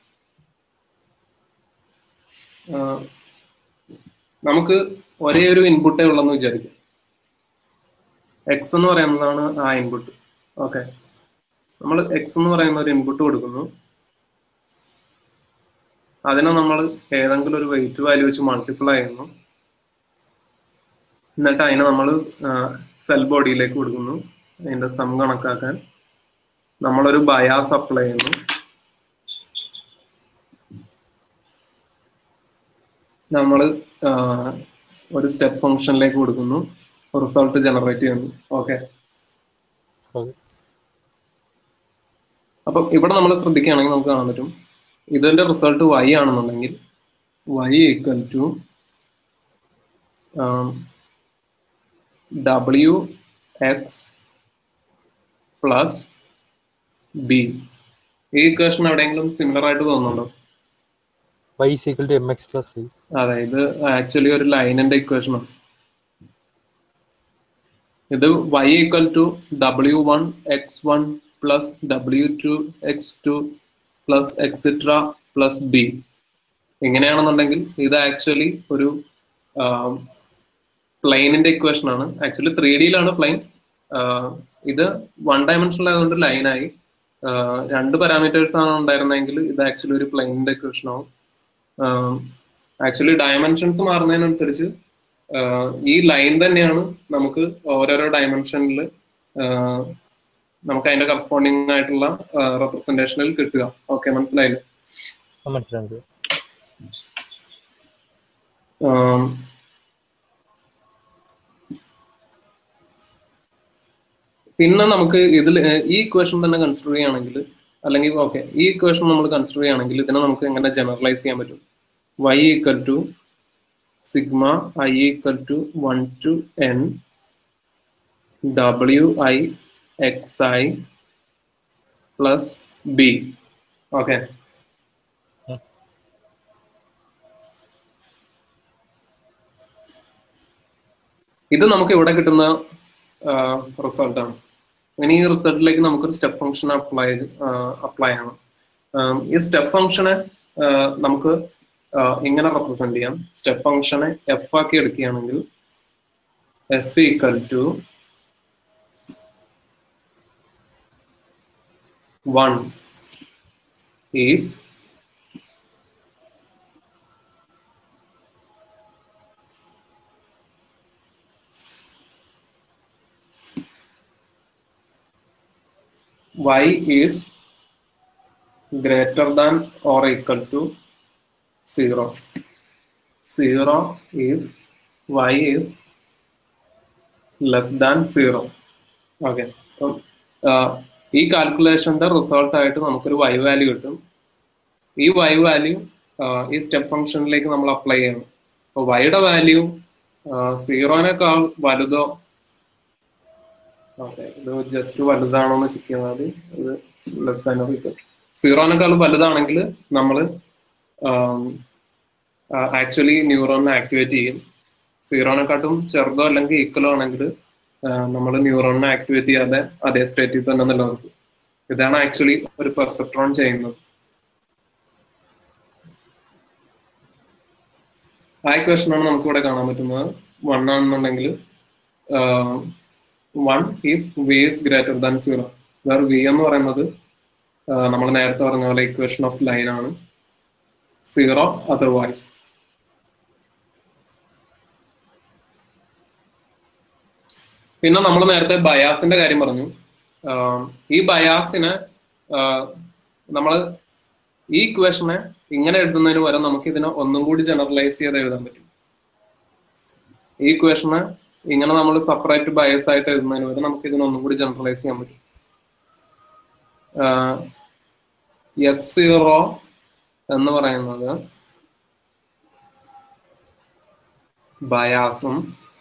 ആഹ് നമുക്ക് ഒരേ ഒരു ഇൻപുട്ടേ ഉള്ളെന്ന് വിചാരിക്കും എക്സ് എന്ന് പറയുന്നതാണ് ആ ഇൻപുട്ട് ഓക്കെ നമ്മൾ എക്സ് എന്ന് പറയുന്ന ഒരു ഇൻപുട്ട് കൊടുക്കുന്നു അതിനെ നമ്മൾ ഏതെങ്കിലും ഒരു വെയിറ്റ് വാല്യൂ വെച്ച് മൾട്ടിപ്ലൈ ചെയ്യുന്നു എന്നിട്ട് അതിനെ നമ്മൾ സെൽ ബോഡിയിലേക്ക് കൊടുക്കുന്നു അതിന്റെ സം കണക്കാക്കാൻ നമ്മളൊരു ബയാസ് അപ്ലൈ ചെയ്യുന്നു നമ്മൾ ഒരു സ്റ്റെപ്പ് ഫംഗ്ഷനിലേക്ക് കൊടുക്കുന്നു റിസൾട്ട് ജനറേറ്റ് ചെയ്യുന്നു ഓക്കെ
ഓക്കെ
അപ്പം ഇവിടെ നമ്മൾ ശ്രദ്ധിക്കുകയാണെങ്കിൽ നമുക്ക് കാണാൻ പറ്റും ഇതിന്റെ റിസൾട്ട് y ആണെന്നുണ്ടെങ്കിൽ y equal to W X plus B ഈ ഇക്വേഷൻ എവിടെയെങ്കിലും സിമിലർ ആയിട്ട് തോന്നുന്നുണ്ടോ
y is equal to mx plus c.
അതെ ഇത് ആക്ച്വലി ഒരു ലൈനിന്റെ ഇക്വേഷനാണ് ഇത് y equal to W one X one plus W two X two plus extra plus B ഇങ്ങനെയാണെന്നുണ്ടെങ്കിൽ ഇത് ആക്ച്വലി ഒരു പ്ലെയിനിന്റെ ഇക്വേഷൻ ആണ് ആക്ച്വലി ത്രീ ഡിയിലാണ് പ്ലെയിൻ ഇത് വൺ ഡയമെൻഷനിൽ ആയതുകൊണ്ട് ലൈനായി രണ്ട് പാരാമീറ്റേഴ്സ് ആണ് ഉണ്ടായിരുന്നെങ്കിൽ ഇത് ആക്ച്വലി ഒരു പ്ലെയിനിന്റെ ഇക്വേഷൻ ആവും ആക്ച്വലി ഡയമെൻഷൻസ് മാറുന്നതിനനുസരിച്ച് ആഹ് ഈ ലൈൻ തന്നെയാണ് നമുക്ക് ഓരോരോ ഡയമെൻഷനിൽ നമുക്ക് അതിന്റെ കറസ്പോണ്ടിങ് ആയിട്ടുള്ള റെപ്രസെന്റേഷനിൽ കിട്ടുക ഓക്കെ മനസ്സിലായില്ലേ
ആ, മനസ്സിലായി
ആം, പിന്നെ നമുക്ക് ഇതിൽ ഈ ഇക്വേഷൻ തന്നെ കൺസിഡർ ചെയ്യുകയാണെങ്കിൽ അല്ലെങ്കിൽ ഓക്കെ ഈ ഇക്വേഷൻ നമ്മൾ കൺസിഡർ ചെയ്യുകയാണെങ്കിൽ ഇതിനെ നമുക്ക് എങ്ങനെ ജനറലൈസ് ചെയ്യാൻ പറ്റും y equal to sigma I equal to one to N W I X I plus B okay ഇത് നമുക്ക് ഇവിടെ കിട്ടുന്ന റിസൾട്ട് ആണ് ഇനി ഈ റിസൾട്ടിലേക്ക് നമുക്കൊരു സ്റ്റെപ്പ് ഫംഗ്ഷൻ അപ്ലൈ അപ്ലൈ ആണ് ആം, ഈ സ്റ്റെപ്പ് ഫംഗ്ഷനെ നമുക്ക് ആ, ഇങ്ങനെ റെപ്രസെന്റ് ചെയ്യാം സ്റ്റെപ്പ് ഫംഗ്ഷനെ എഫ് ആക്കി എടുക്കുകയാണെങ്കിൽ F equal to one if y is greater than or equal to 0 0 if y is less than 0 okay അപ്പം ആഹ്, ഈ കാൽക്കുലേഷന്റെ റിസൾട്ട് ആയിട്ട് നമുക്കൊരു y വാല്യൂ കിട്ടും ഈ y വാല്യൂ ഈ സ്റ്റെപ്പ് ഫംഗ്ഷനിലേക്ക് നമ്മൾ അപ്ലൈ ചെയ്യണം അപ്പോൾ വൈയുടെ വാല്യൂ സീറോനേക്കാൾ വലുതോ ഓക്കെ ഇത് ജസ്റ്റ് വലുതാണോ എന്ന് ചെക്ക് ചെയ്താൽ മതി ഇത് ലെസ് ദാൻ ഓർ ഈക്വൽ സീറോനേക്കാൾ വലുതാണെങ്കിൽ നമ്മൾ ആക്ച്വലി ന്യൂറോണിനെ ആക്ടിവേറ്റ് ചെയ്യും സീറോനെക്കാട്ടും ചെറുതോ അല്ലെങ്കിൽ ഈക്വലോ ആണെങ്കിൽ നമ്മൾ ന്യൂറോണിനെ ആക്ടിവേറ്റ് ചെയ്യാതെ അതേ സ്റ്റേറ്റിൽ തന്നെ നിലനിർത്തും ഇതാണ് ആക്ച്വലി ഒരു പെർസെപ്ട്രോൺ ചെയ്യുന്നത് ആ ഇക്വേഷൻ ആണ് നമുക്ക് ഇവിടെ കാണാൻ പറ്റുന്നത് വൺ ആണെന്നുണ്ടെങ്കിൽ one if V is greater than zero വേറെ വി എന്ന് പറയുന്നത് നമ്മൾ നേരത്തെ പറഞ്ഞ പോലെ ഇക്വേഷൻ ഓഫ് ലൈൻ ആണ് സീറോ അതർവൈസ് പിന്നെ നമ്മൾ നേരത്തെ ബയാസിന്റെ കാര്യം പറഞ്ഞു ആഹ് ഈ ബയാസിനെ നമ്മൾ ഈ ഇക്വേഷനെ ഇങ്ങനെ എഴുതുന്നതിന് പകരം നമുക്ക് ഇതിനെ ഒന്നും കൂടി ജനറലൈസ് ചെയ്ത് എഴുതാൻ പറ്റും ഈ ഇക്വേഷനെ ഇങ്ങനെ നമ്മൾ സെപ്പറേറ്റ് ബയസ് ആയിട്ട് എഴുതുന്നതിന് പകരം നമുക്ക് ഇതിനെ ഒന്നും കൂടി ജനറലൈസ് ചെയ്യാൻ പറ്റും എക്സ് സീറോ എന്ന് പറയുന്നത് ബയാസും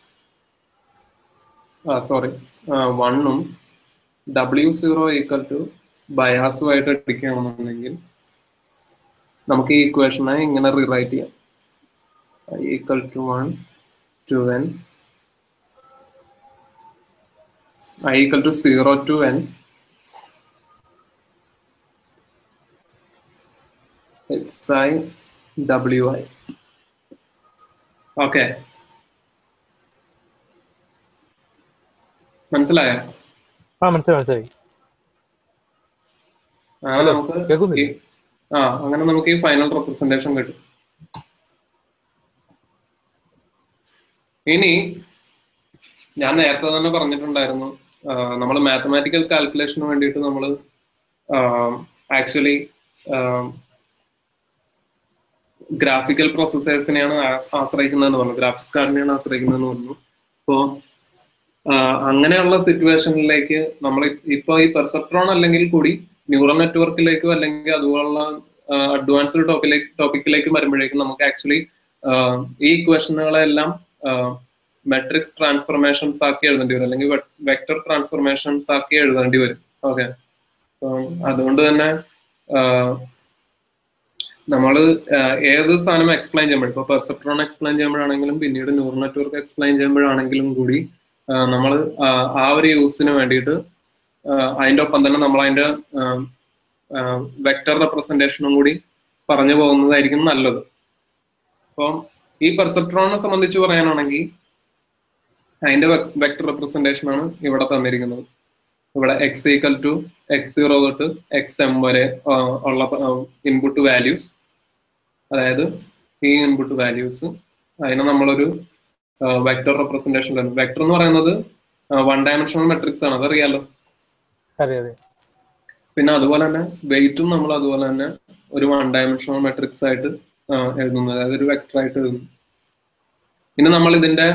സോറി വണ്ണും ഡബ്ല്യു സീറോ ഈക്വൽ ടു ബയാസുമായിട്ട് എടുക്കുകയാണെന്നുണ്ടെങ്കിൽ നമുക്ക് ഈ ഇക്വേഷനെ ഇങ്ങനെ റീറൈറ്റ് ചെയ്യാം equal to one to N I equal to zero to N X I W I okay മനസ്സിലായോ
ആ മനസ്സിലായി മനസ്സിലായി
അങ്ങനെ
ഹലോ,
നമുക്ക്
കേൾക്കുന്നില്ലേ?
ഈ- ആ അങ്ങനെ നമുക്ക് ഈ ഫൈനൽ റെപ്രസെന്റേഷൻ കിട്ടും ഇനി ഞാൻ നേരത്തെ തന്നെ പറഞ്ഞിട്ടുണ്ടായിരുന്നു നമ്മൾ മാത്തമാറ്റിക്കൽ കാൽക്കുലേഷന് വേണ്ടിയിട്ട് നമ്മൾ ആക്ച്വലി ഗ്രാഫിക്കൽ പ്രോസസ്സേഴ്സിനെയാണ് ആശ്രയിക്കുന്നതെന്ന് പറഞ്ഞു ഗ്രാഫിക്സ് കാർഡിനെയാണ് ആശ്രയിക്കുന്നതെന്ന് പറഞ്ഞു അപ്പോൾ അങ്ങനെയുള്ള സിറ്റുവേഷനിലേക്ക് നമ്മൾ ഇപ്പോൾ ഈ പെർസെപ്ട്രോൺ അല്ലെങ്കിൽ കൂടി ന്യൂറൽ നെറ്റ്വർക്കിലേക്കോ അല്ലെങ്കിൽ അതുപോലുള്ള അഡ്വാൻസ്ഡ് ടോപ്പിലേക്ക് ടോപ്പിക്കിലേക്ക് വരുമ്പോഴേക്കും നമുക്ക് ആക്ച്വലി ഈ ഇക്വേഷനുകളെല്ലാം മെട്രിക്സ് ട്രാൻസ്ഫർമേഷൻസ് ആക്കി എഴുതേണ്ടി വരും അല്ലെങ്കിൽ വെക്ടർ ട്രാൻസ്ഫർമേഷൻസ് ആക്കി എഴുതേണ്ടി വരും ഓക്കെ അതുകൊണ്ട് തന്നെ നമ്മൾ ഏത് സാധനം എക്സ്പ്ലെയിൻ ചെയ്യുമ്പോൾ ഇപ്പോൾ പെർസെപ്ട്രോൺ എക്സ്പ്ലെയിൻ ചെയ്യുമ്പോഴാണെങ്കിലും പിന്നീട് ന്യൂറൽ നെറ്റ്വർക്ക് എക്സ്പ്ലെയിൻ ചെയ്യുമ്പോഴാണെങ്കിലും കൂടി നമ്മൾ ആ ഒരു യൂസിന് വേണ്ടിയിട്ട് അതിൻ്റെ ഒപ്പം തന്നെ നമ്മൾ അതിൻ്റെ വെക്ടർ റെപ്രസെൻറ്റേഷനും കൂടി പറഞ്ഞു പോകുന്നതായിരിക്കും നല്ലത് അപ്പം ഈ പെർസെപ്ട്രോണിനെ സംബന്ധിച്ച് പറയാനാണെങ്കിൽ അതിന്റെ വെക്ടർ റെപ്രസെൻറ്റേഷൻ ആണ് ഇവിടെ തന്നിരിക്കുന്നത് ഇവിടെ X equal to X zero തൊട്ട് എക്സ് എം വരെ ഉള്ള ഇൻപുട്ട് വാല്യൂസ് അതായത് ഈ ഇൻപുട്ട് വാല്യൂസ് അതിനെ നമ്മളൊരു വെക്ടർ റെപ്രസെൻറ്റേഷൻ തരും വെക്ടർ എന്ന് പറയുന്നത് വൺ ഡയമെൻഷണൽ മെട്രിക്സ് ആണ് അതറിയാലോ പിന്നെ അതുപോലെ തന്നെ വെയിറ്റും നമ്മൾ അതുപോലെ തന്നെ ഒരു വൺ ഡയമെൻഷണൽ മെട്രിക്സ് ആയിട്ട് എഴുതുന്നു അതായത് ഒരു വെക്ടർ ആയിട്ട് എഴുതുന്നു ഇനി നമ്മൾ ഇതിന്റെ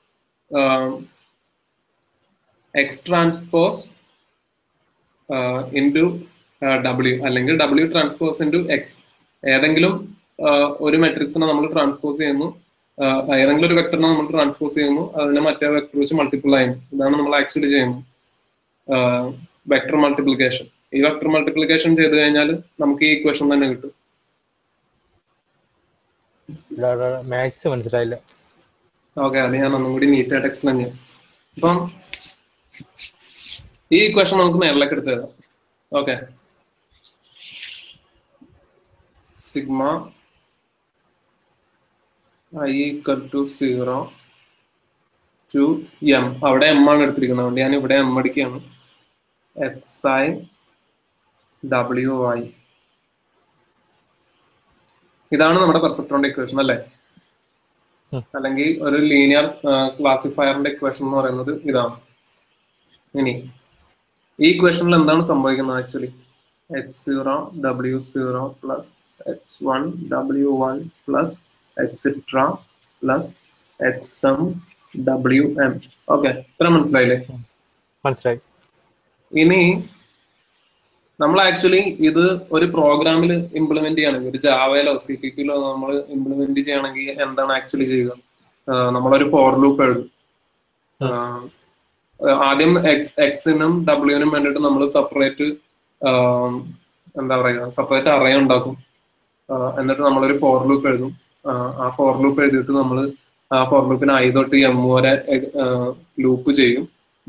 എക്സ് ട്രാൻസ്പോസ് ഇൻറ്റു ഡബ്ല്യു അല്ലെങ്കിൽ ഡബ്ല്യു ട്രാൻസ്പോസ് ഇൻറ്റു എക്സ് ഏതെങ്കിലും ഒരു മെട്രിക്സിനെ നമ്മൾ ട്രാൻസ്പോസ് ചെയ്യുന്നു ഏതെങ്കിലും ഒരു വെക്ടറിനെ നമ്മൾ ട്രാൻസ്പോസ് ചെയ്യുന്നു അതിനെ മറ്റേ വെക്ടർ വെച്ച് മൾട്ടിപ്പിൾ ചെയ്യുന്നു ഇതാണ് നമ്മൾ ആക്ച്വലി ചെയ്യുന്നത് വെക്ടർ മൾട്ടിപ്ലിക്കേഷൻ ഈ വെക്ടർ മൾട്ടിപ്ലിക്കേഷൻ ചെയ്ത് കഴിഞ്ഞാൽ നമുക്ക് ഈ ഇക്വേഷൻ തന്നെ കിട്ടും
മാത്സ് മനസ്സിലായില്ല
ഓക്കെ അത് ഞാൻ ഒന്നും കൂടി നീറ്റായിട്ട് എക്സ്പ്ലെയിൻ ചെയ്യാം അപ്പം ഈ ഇക്വേഷൻ നമുക്ക് മേളിലേക്ക് എടുത്ത് തരാം okay sigma I equal to zero to M അവിടെ എം ആണ് എടുത്തിരിക്കുന്നത് അതുകൊണ്ട് ഞാൻ ഇവിടെ എം അടിക്കുകയാണ് എക്സ് ഐ ഡബ്ല്യു ഐ ഇതാണ് നമ്മുടെ പെർസെപ്റ്റോണിന്റെ ഇക്വേഷൻ അല്ലേ അല്ലെങ്കിൽ ഒരു ലീനിയർ ക്ലാസിഫയറിന്റെ ഇക്വേഷൻ എന്ന് പറയുന്നത് ഇതാണ് ഇനി ഈ ഇക്വേഷനിൽ എന്താണ് സംഭവിക്കുന്നത് actually X zero W zero plus X one W one plus extra plus X M W M okay ഇത്ര മനസ്സിലായില്ലേ
മനസ്സിലായി
ഇനി നമ്മൾ ആക്ച്വലി ഇത് ഒരു പ്രോഗ്രാമിൽ ഇംപ്ലിമെന്റ് ചെയ്യണമെങ്കിൽ ഒരു ജാവയിലോ സി പി പിയിലോ നമ്മൾ ഇംപ്ലിമെന്റ് ചെയ്യണമെങ്കിൽ എന്താണ് ആക്ച്വലി ചെയ്യുക നമ്മളൊരു ഫോർ ലൂപ്പ് എഴുതും ആദ്യം എക്സ് എക്സിനും ഡബ്ല്യുവിനും വേണ്ടിയിട്ട് നമ്മൾ സെപ്പറേറ്റ് എന്താ പറയുക സെപ്പറേറ്റ് അറേ ഉണ്ടാക്കും എന്നിട്ട് നമ്മളൊരു ഫോർ ലൂപ്പ് എഴുതും ആ ഫോർ ലൂപ്പ് എഴുതിയിട്ട് നമ്മൾ ആ ഫോർ ലൂപ്പിന് ഐ തൊട്ട് എം വരെ ലൂപ്പ് ചെയ്യും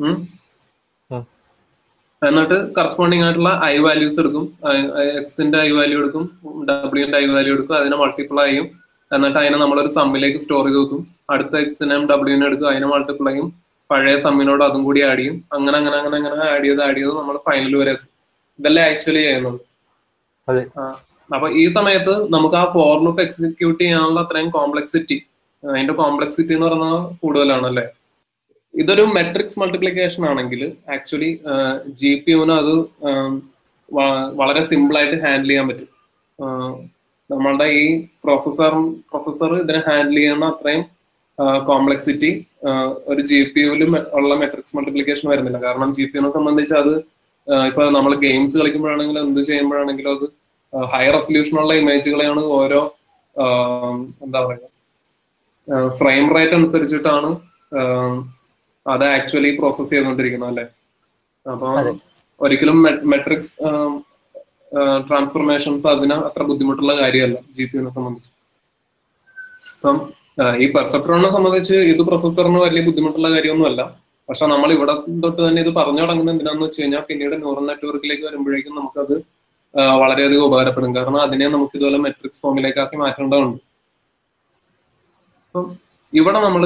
എന്നിട്ട് കറസ്പോണ്ടിങ് ആയിട്ടുള്ള ഐ വാല്യൂസ് എടുക്കും എക്സിന്റെ ഐ വാല്യൂ എടുക്കും ഡബ്ല്യുന്റെ ഐ വാല്യൂ എടുക്കും അതിനെ മൾട്ടിപ്ലൈ ചെയ്യും എന്നിട്ട് അതിനെ നമ്മളൊരു സമ്മിലേക്ക് സ്റ്റോർ ചെയ്ത് വെക്കും അടുത്ത എക്സിനെയും ഡബ്ല്യുവിനെ എടുക്കും അതിനെ മൾട്ടിപ്ലൈ ചെയ്യും പഴയ സമ്മിനോട് അതും കൂടി ആഡ് ചെയ്യും അങ്ങനെ അങ്ങനെ അങ്ങനെ അങ്ങനെ ആഡ് ചെയ്ത് ആഡ് ചെയ്ത് നമ്മൾ ഫൈനൽ വരെ എത്തും ഇതല്ലേ ആക്ച്വലി ചെയ്യുന്നത് അപ്പൊ ഈ സമയത്ത് നമുക്ക് ആ ഫോർ ലുക്ക് എക്സിക്യൂട്ട് ചെയ്യാനുള്ള അത്രയും കോംപ്ലക്സിറ്റി അതിന്റെ കോംപ്ലക്സിറ്റി എന്ന് പറഞ്ഞാൽ കൂടുതലാണ് അല്ലേ ഇതൊരു മെട്രിക്സ് മൾട്ടിപ്ലിക്കേഷൻ ആണെങ്കിൽ ആക്ച്വലി ജി പി യുവിന് അത് വളരെ സിമ്പിൾ ആയിട്ട് ഹാൻഡിൽ ചെയ്യാൻ പറ്റും നമ്മളുടെ ഈ പ്രോസസർ പ്രോസസർ ഇതിനെ ഹാൻഡിൽ ചെയ്യുന്ന അത്രയും കോംപ്ലക്സിറ്റി ഒരു ജി പി യുവിലും ഉള്ള മെട്രിക്സ് മൾട്ടിപ്ലിക്കേഷൻ വരുന്നില്ല കാരണം ജി പി യുവിനെ സംബന്ധിച്ച് അത് ഇപ്പൊ നമ്മൾ ഗെയിംസ് കളിക്കുമ്പോഴാണെങ്കിലും എന്ത് ചെയ്യുമ്പോഴാണെങ്കിലും അത് ഹൈ റെസൊല്യൂഷനുള്ള ഇമേജുകളെയാണ് ഓരോ എന്താ പറയുക ഫ്രെയിം റേറ്റ് അനുസരിച്ചിട്ടാണ് അത് ആക്ച്വലി പ്രോസസ് ചെയ്തുകൊണ്ടിരിക്കുന്നത് അല്ലേ അപ്പൊ ഒരിക്കലും മെട്രിക്സ് ട്രാൻസ്ഫർമേഷൻസ് അതിന് അത്ര ബുദ്ധിമുട്ടുള്ള കാര്യമല്ല ജി പി യുവിനെ സംബന്ധിച്ച് അപ്പം ഈ പെർസെപ്ട്രോണിനെ സംബന്ധിച്ച് ഇത് പ്രൊസസ്സറിന് വലിയ ബുദ്ധിമുട്ടുള്ള കാര്യമൊന്നുമല്ല പക്ഷെ നമ്മൾ ഇവിടെ തൊട്ട് തന്നെ ഇത് പറഞ്ഞു തുടങ്ങുന്നത് എന്തിനാന്ന് വെച്ച് കഴിഞ്ഞാൽ പിന്നീട് ന്യൂറൽ നെറ്റ്വർക്കിലേക്ക് വരുമ്പോഴേക്കും നമുക്കത് വളരെയധികം ഉപകാരപ്പെടും കാരണം അതിനെ നമുക്ക് ഇതുപോലെ മെട്രിക്സ് ഫോമിലേക്കാക്കി മാറ്റേണ്ടതുണ്ട് അപ്പം ഇവിടെ നമ്മൾ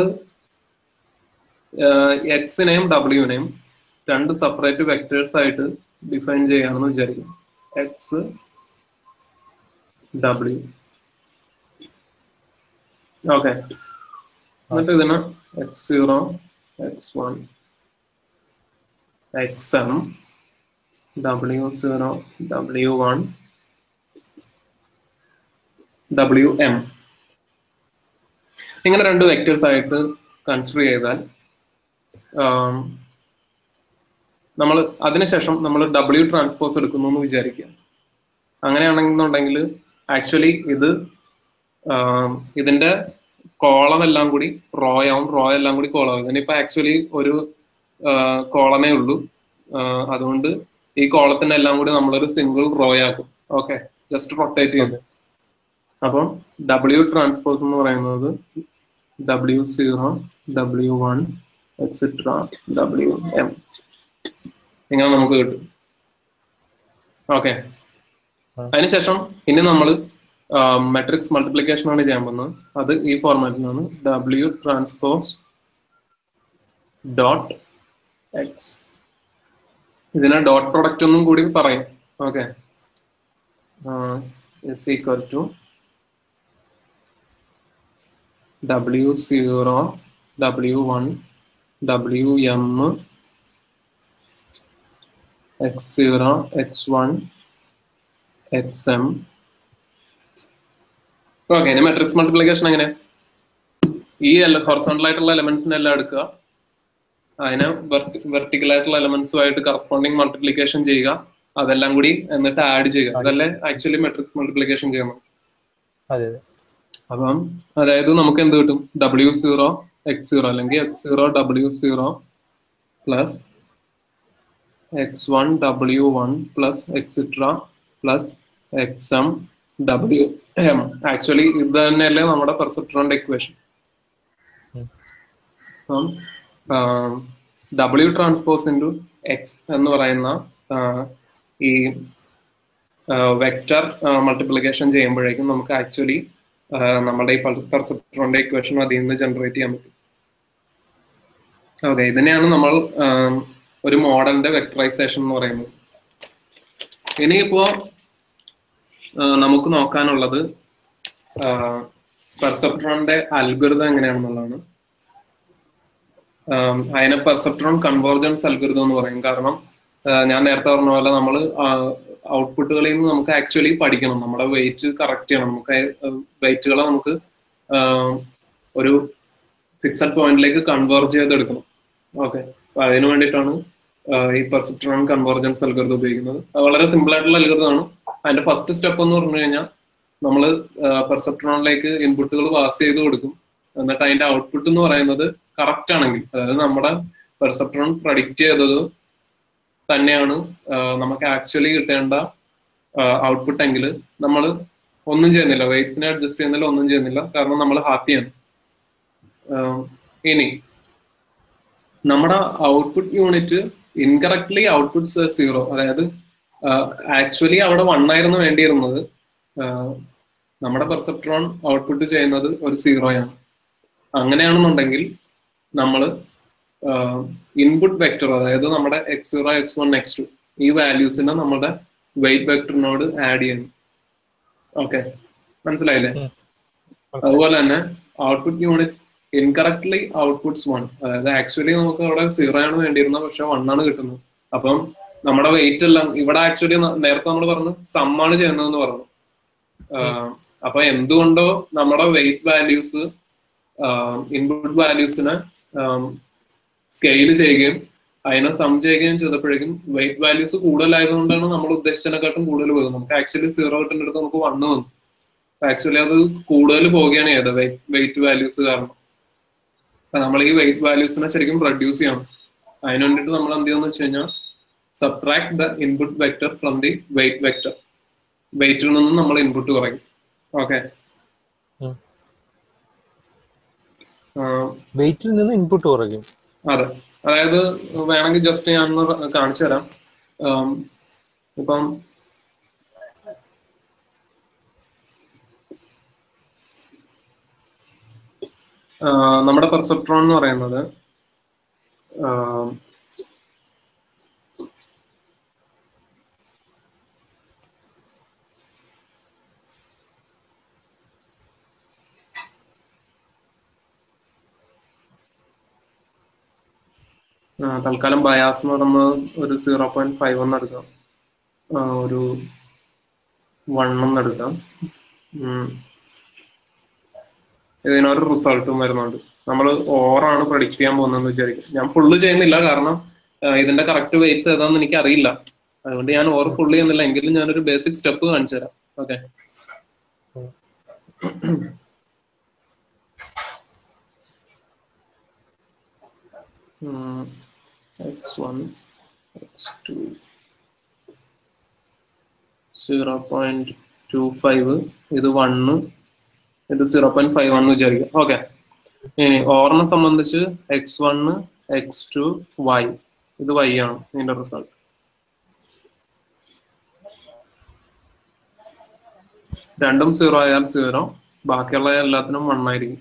എക്സിനെയും ഡബ്ല്യുവിനെയും രണ്ട് സെപ്പറേറ്റ് വെക്ടേഴ്സ് ആയിട്ട് ഡിഫൈൻ ചെയ്യാമെന്ന് വിചാരിക്കും എക്സ് ഡബ്ല്യു ഓക്കെ എന്നിട്ട് ഇതിന് X zero X one X M W zero W one W M ഇങ്ങനെ രണ്ട് വെക്ടേഴ്സ് ആയിട്ട് കൺസിഡർ ചെയ്താൽ നമ്മൾ അതിനുശേഷം നമ്മൾ ഡബ്ല്യു ട്രാൻസ്പോസ് എടുക്കുന്നു എന്ന് വിചാരിക്കുക അങ്ങനെയാണെന്നുണ്ടെങ്കിൽ ആക്ച്വലി ഇത് ആം, ഇതിന്റെ കോളം എല്ലാം കൂടി റോ ആവും റോ എല്ലാം കൂടി കോളം ആവും ഇതിനിപ്പോ ആക്ച്വലി ഒരു കോളമേ ഉള്ളൂ ആ, അതുകൊണ്ട് ഈ കോളത്തിന്റെ എല്ലാം കൂടി നമ്മളൊരു സിംഗിൾ റോ ആക്കും ഓക്കെ ജസ്റ്റ് റൊട്ടേറ്റ് ചെയ്ത് അപ്പം ഡബ്ല്യു ട്രാൻസ്പോസ് എന്ന് പറയുന്നത് W zero W one etcetera W M ഇങ്ങനെ നമുക്ക് കിട്ടും ഓക്കെ അതിനുശേഷം ഇനി നമ്മൾ മെട്രിക്സ് മൾട്ടിപ്ലിക്കേഷൻ ആണ് ചെയ്യാൻ പോകുന്നത് അത് ഈ ഫോർമാറ്റിലാണ് ഡബ്ല്യു ട്രാൻസ്പോസ് ഡോട്ട് എക്സ് ഇതിനെ ഡോട്ട് പ്രൊഡക്റ്റ് ഒന്നും കൂടി പറയും okay is equal to W zero W one W M X zero X one X M okay ഇനി മെട്രിക്സ് മൾട്ടിപ്ലിക്കേഷൻ എങ്ങനെ ഈ ഹൊറിസോണ്ടൽ ആയിട്ടുള്ള എലമെന്റ്സിനെ എല്ലാം എടുക്കുക അതിനെ വെർട്ടിക്കൽ ആയിട്ടുള്ള എലമെന്റ്സുമായിട്ട് കറസ്പോണ്ടിങ് മൾട്ടിപ്ലിക്കേഷൻ ചെയ്യുക അതെല്ലാം കൂടി എന്നിട്ട് ആഡ് ചെയ്യുക അതല്ലേ ആക്ച്വലി മെട്രിക്സ് മൾട്ടിപ്ലിക്കേഷൻ ചെയ്യുന്നത്
അതെ അതെ
അപ്പം അതായത് നമുക്ക് എന്ത് കിട്ടും ഡബ്ല്യു സീറോ എക്സ് സീറോ അല്ലെങ്കിൽ X zero W zero plus X one W one plus extra plus X M W M actually ഇത് തന്നെയല്ലേ നമ്മുടെ പെർസെപ്ട്രോണിന്റെ ഇക്വേഷൻ അപ്പം ഡബ്ല്യു ട്രാൻസ്പോസ് ഇൻറ്റു എക്സ് എന്ന് പറയുന്ന ആ, ഈ വെക്റ്റർ മൾട്ടിപ്ലിക്കേഷൻ ചെയ്യുമ്പോഴേക്കും നമുക്ക് ആക്ച്വലി നമ്മുടെ ഈ പെർസെപ്ട്രോണിന്റെ ഇക്വേഷൻ അതിൽ നിന്ന് ജനറേറ്റ് ചെയ്യാൻ പറ്റും ഓക്കെ ഇതിനെയാണ് നമ്മൾ ആം, ഒരു മോഡലിന്റെ വെക്ടറൈസേഷൻ എന്ന് പറയുന്നത് ഇനിയിപ്പോ ആ, നമുക്ക് നോക്കാനുള്ളത് പെർസെപ്ട്രോണിന്റെ അൽഗുരുതം എങ്ങനെയാണെന്നുള്ളതാണ് ആം, അതിനെ പെർസെപ്ട്രോൺ കൺവേർജൻസ് അൽഗുരുതം എന്ന് പറയും കാരണം ആ, ഞാൻ നേരത്തെ പറഞ്ഞ പോലെ നമ്മൾ ഔട്ട്പുട്ടുകളിൽ നിന്ന് നമുക്ക് ആക്ച്വലി പഠിക്കണം നമ്മുടെ വെയിറ്റ് കറക്റ്റ് ചെയ്യണം നമുക്ക് വെയിറ്റുകളെ നമുക്ക് ആ, ഒരു ഫിക്സഡ് പോയിന്റിലേക്ക് കൺവേർജ് ചെയ്തെടുക്കണം ഓക്കെ അപ്പൊ അതിന് വേണ്ടിയിട്ടാണ് ആ, ഈ പെർസെപ്ട്രോൺ കൺവേർജൻസ് അൽഗുരുതം ഉപയോഗിക്കുന്നത് അത് വളരെ സിമ്പിൾ ആയിട്ടുള്ള അൽഗുരുതമാണ് അതിന്റെ ഫസ്റ്റ് സ്റ്റെപ്പ് എന്ന് പറഞ്ഞു കഴിഞ്ഞാൽ നമ്മൾ പെർസെപ്ട്രോണിലേക്ക് ഇൻപുട്ടുകൾ പാസ് ചെയ്ത് കൊടുക്കും എന്നിട്ട് അതിന്റെ ഔട്ട്പുട്ട് എന്ന് പറയുന്നത് കറക്റ്റ് ആണെങ്കിൽ അതായത് നമ്മുടെ പെർസെപ്ട്രോൺ പ്രഡിക്റ്റ് ചെയ്തത് തന്നെയാണ് ആ, നമുക്ക് ആക്ച്വലി കിട്ടേണ്ട ഔട്ട്പുട്ട് എങ്കിൽ നമ്മൾ ഒന്നും ചെയ്യുന്നില്ല വെയിറ്റ്സിനെ അഡ്ജസ്റ്റ് ചെയ്യുന്നില്ല ഒന്നും ചെയ്യുന്നില്ല കാരണം നമ്മൾ ഹാപ്പിയാണ് ഇനി നമ്മുടെ output unit incorrectly output zero അതായത് ആക്ച്വലി അവിടെ വൺ ആയിരുന്നു വേണ്ടിയിരുന്നത് ആ, നമ്മുടെ പെർസെപ്ട്രോൺ ഔട്ട്പുട്ട് ചെയ്യുന്നത് ഒരു സീറോയാണ് അങ്ങനെയാണെന്നുണ്ടെങ്കിൽ നമ്മൾ ഇൻപുട്ട് വെക്ടർ അതായത് നമ്മുടെ X zero X one X two ഈ വാല്യൂസിനെ നമ്മുടെ വെയിറ്റ് വെക്ടറിനോട് ആഡ് ചെയ്യുന്നു ഓക്കെ മനസ്സിലായില്ലേ അതുപോലെ തന്നെ output unit incorrectly outputs one അതായത് ആക്ച്വലി നമുക്ക് അവിടെ സീറോ ആണ് വേണ്ടിയിരുന്നത് പക്ഷെ വൺ ആണ് കിട്ടുന്നത് അപ്പം നമ്മുടെ വെയിറ്റ് എല്ലാം ഇവിടെ ആക്ച്വലി നേരത്തെ നമ്മൾ പറഞ്ഞു സം ആണ് ചെയ്യുന്നതെന്ന് പറഞ്ഞു ആഹ് അപ്പൊ എന്തുകൊണ്ടോ നമ്മുടെ വെയിറ്റ് വാല്യൂസ് ഇൻപുട്ട് വാല്യൂസിനെ സ്കെയിൽ ചെയ്യുകയും അതിനെ സം ചെയ്യുകയും ചെയ്തപ്പോഴേക്കും വെയിറ്റ് വാല്യൂസ് കൂടുതലായതുകൊണ്ടാണ് നമ്മൾ ഉദ്ദേശിച്ചതിനെക്കാട്ടും കൂടുതൽ പോകുന്നത് നമുക്ക് ആക്ച്വലി സീറോ കിട്ടുന്നിടത്ത് നമുക്ക് വണ്ണ് വന്നു ആക്ച്വലി അത് കൂടുതൽ പോവുകയാണ് ചെയ്തത് വെയിറ്റ് വാല്യൂസ് കാരണം അപ്പൊ നമ്മൾ ഈ വെയിറ്റ് വാല്യൂസിനെ ശരിക്കും റെഡ്യൂസ് ചെയ്യണം അതിന് വേണ്ടിയിട്ട് നമ്മൾ എന്ത് ചെയ്യുമെന്ന് വെച്ച് കഴിഞ്ഞാൽ subtract the input vector from the weight vector വെയിറ്റിൽ നിന്നും നമ്മൾ ഇൻപുട്ട് കുറയ്ക്കും ഓക്കെ
ഉം. വെയിറ്റിൽ നിന്ന് ഇൻപുട്ട് കുറയ്ക്കും
അതെ അതായത് വേണമെങ്കിൽ ജസ്റ്റ് ഞാൻ ഒന്ന് കാണിച്ചു തരാം ആം, ഇപ്പം ആ, നമ്മുടെ പെർസെപ്ട്രോൺ എന്ന് പറയുന്നത് ആം, ആ, തൽക്കാലം ബയാസ് എന്ന് പറയുന്നത് ഒരു സീറോ പോയിന്റ് ഫൈവ് എന്ന് എടുക്കാം ആ, ഒരു വൺ എന്ന് എടുക്കാം ഉം. ഇതിനൊരു റിസൾട്ടും വരുന്നുണ്ട് നമ്മൾ ഓറാണ് പ്രഡിക്റ്റ് ചെയ്യാൻ പോകുന്നതെന്ന് വിചാരിക്കും ഞാൻ ഫുള്ള് ചെയ്യുന്നില്ല കാരണം ഇതിന്റെ കറക്റ്റ് വെയിറ്റ്സ് ഏതാന്ന് എനിക്ക് അറിയില്ല അതുകൊണ്ട് ഞാൻ ഓവർ ഫുൾ ചെയ്യുന്നില്ല എങ്കിലും ഞാനൊരു ബേസിക് സ്റ്റെപ്പ് കാണിച്ചു തരാം okay X one X two zero point two five ഇത് വണ്ണ് ഇത് സീറോ പോയിന്റ് ഫൈവ് വൺ വിചാരിക്കുക ഓക്കെ ഇനി ഓറിനെ സംബന്ധിച്ച് X one X two Y ഇത് വൈ ആണ് ഇതിന്റെ റിസൾട്ട് രണ്ടും സീറോ ആയാൽ സീറോ ബാക്കിയുള്ള എല്ലാത്തിനും വൺ ആയിരിക്കും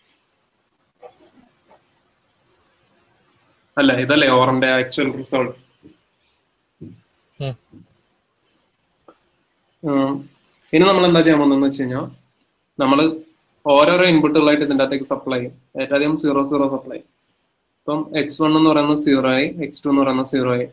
അല്ല ഇതല്ലേ ഓറിന്റെ ആക്ച്വൽ റിസൾട്ട് ഇനി നമ്മൾ എന്താ ചെയ്യാൻ പോകുന്നതെന്ന് വെച്ച് കഴിഞ്ഞാൽ നമ്മൾ ഓരോരോ ഇൻപുട്ടുകളായിട്ട് ഇതിൻ്റെ അകത്തേക്ക് സപ്ലൈ ചെയ്യും ഏറ്റവും ആദ്യം സീറോ സീറോ സപ്ലൈ ചെയ്യും ഇപ്പം എക്സ് വൺ എന്ന് പറയുന്നത് സീറോ ആയി എക്സ് ടു എന്ന് പറയുന്നത് സീറോ ആയി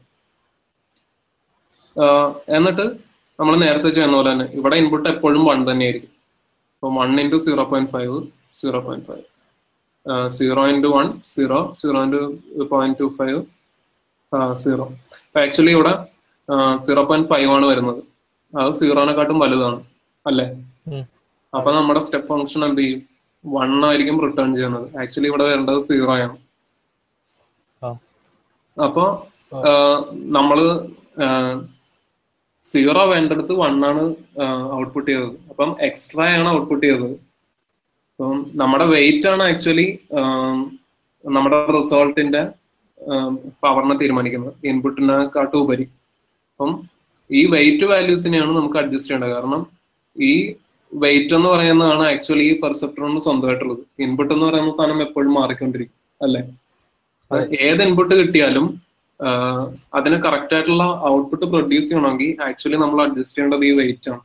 എന്നിട്ട് നമ്മൾ നേരത്തെ ചെയ്യുന്ന പോലെ തന്നെ ഇവിടെ ഇൻപുട്ട് എപ്പോഴും വൺ തന്നെയായിരിക്കും അപ്പോൾ one into zero point five zero point five zero into one zero zero into point two five zero അപ്പോൾ ആക്ച്വലി ഇവിടെ സീറോ പോയിന്റ് ഫൈവ് ആണ് വരുന്നത് അത് സീറോനെക്കാട്ടും വലുതാണ് അല്ലേ അപ്പൊ നമ്മുടെ സ്റ്റെപ്പ് ഫംഗ്ഷൻ എന്ത് ചെയ്യും വൺ ആയിരിക്കും റിട്ടേൺ ചെയ്യുന്നത് ആക്ച്വലി ഇവിടെ വരേണ്ടത് സീറോ ആണ് അപ്പോ നമ്മള് സീറോ വേണ്ടടുത്ത് വൺ ആണ് ഔട്ട്പുട്ട് ചെയ്തത് അപ്പം എക്സ്ട്രാ ആണ് ഔട്ട്പുട്ട് ചെയ്തത് അപ്പം നമ്മുടെ വെയിറ്റ് ആണ് ആക്ച്വലി നമ്മുടെ റിസൾട്ടിന്റെ പവറിനെ തീരുമാനിക്കുന്നത് ഇൻപുട്ടിനെക്കാട്ടും ഉപരി അപ്പം ഈ വെയിറ്റ് വാല്യൂസിനെയാണ് നമുക്ക് അഡ്ജസ്റ്റ് ചെയ്യേണ്ടത് കാരണം ഈ വെയിറ്റ് എന്ന് പറയുന്നതാണ് ആക്ച്വലി ഈ പെർസെപ്റ്ററിന് സ്വന്തമായിട്ടുള്ളത് ഇൻപുട്ട് എന്ന് പറയുന്ന സാധനം എപ്പോഴും മാറിക്കൊണ്ടിരിക്കും അല്ലെ ഏത് ഇൻപുട്ട് കിട്ടിയാലും അതിന് കറക്റ്റ് ആയിട്ടുള്ള ഔട്ട്പുട്ട് പ്രൊഡ്യൂസ് ചെയ്യണമെങ്കിൽ ആക്ച്വലി നമ്മൾ അഡ്ജസ്റ്റ് ചെയ്യേണ്ടത് ഈ വെയിറ്റ് ആണ്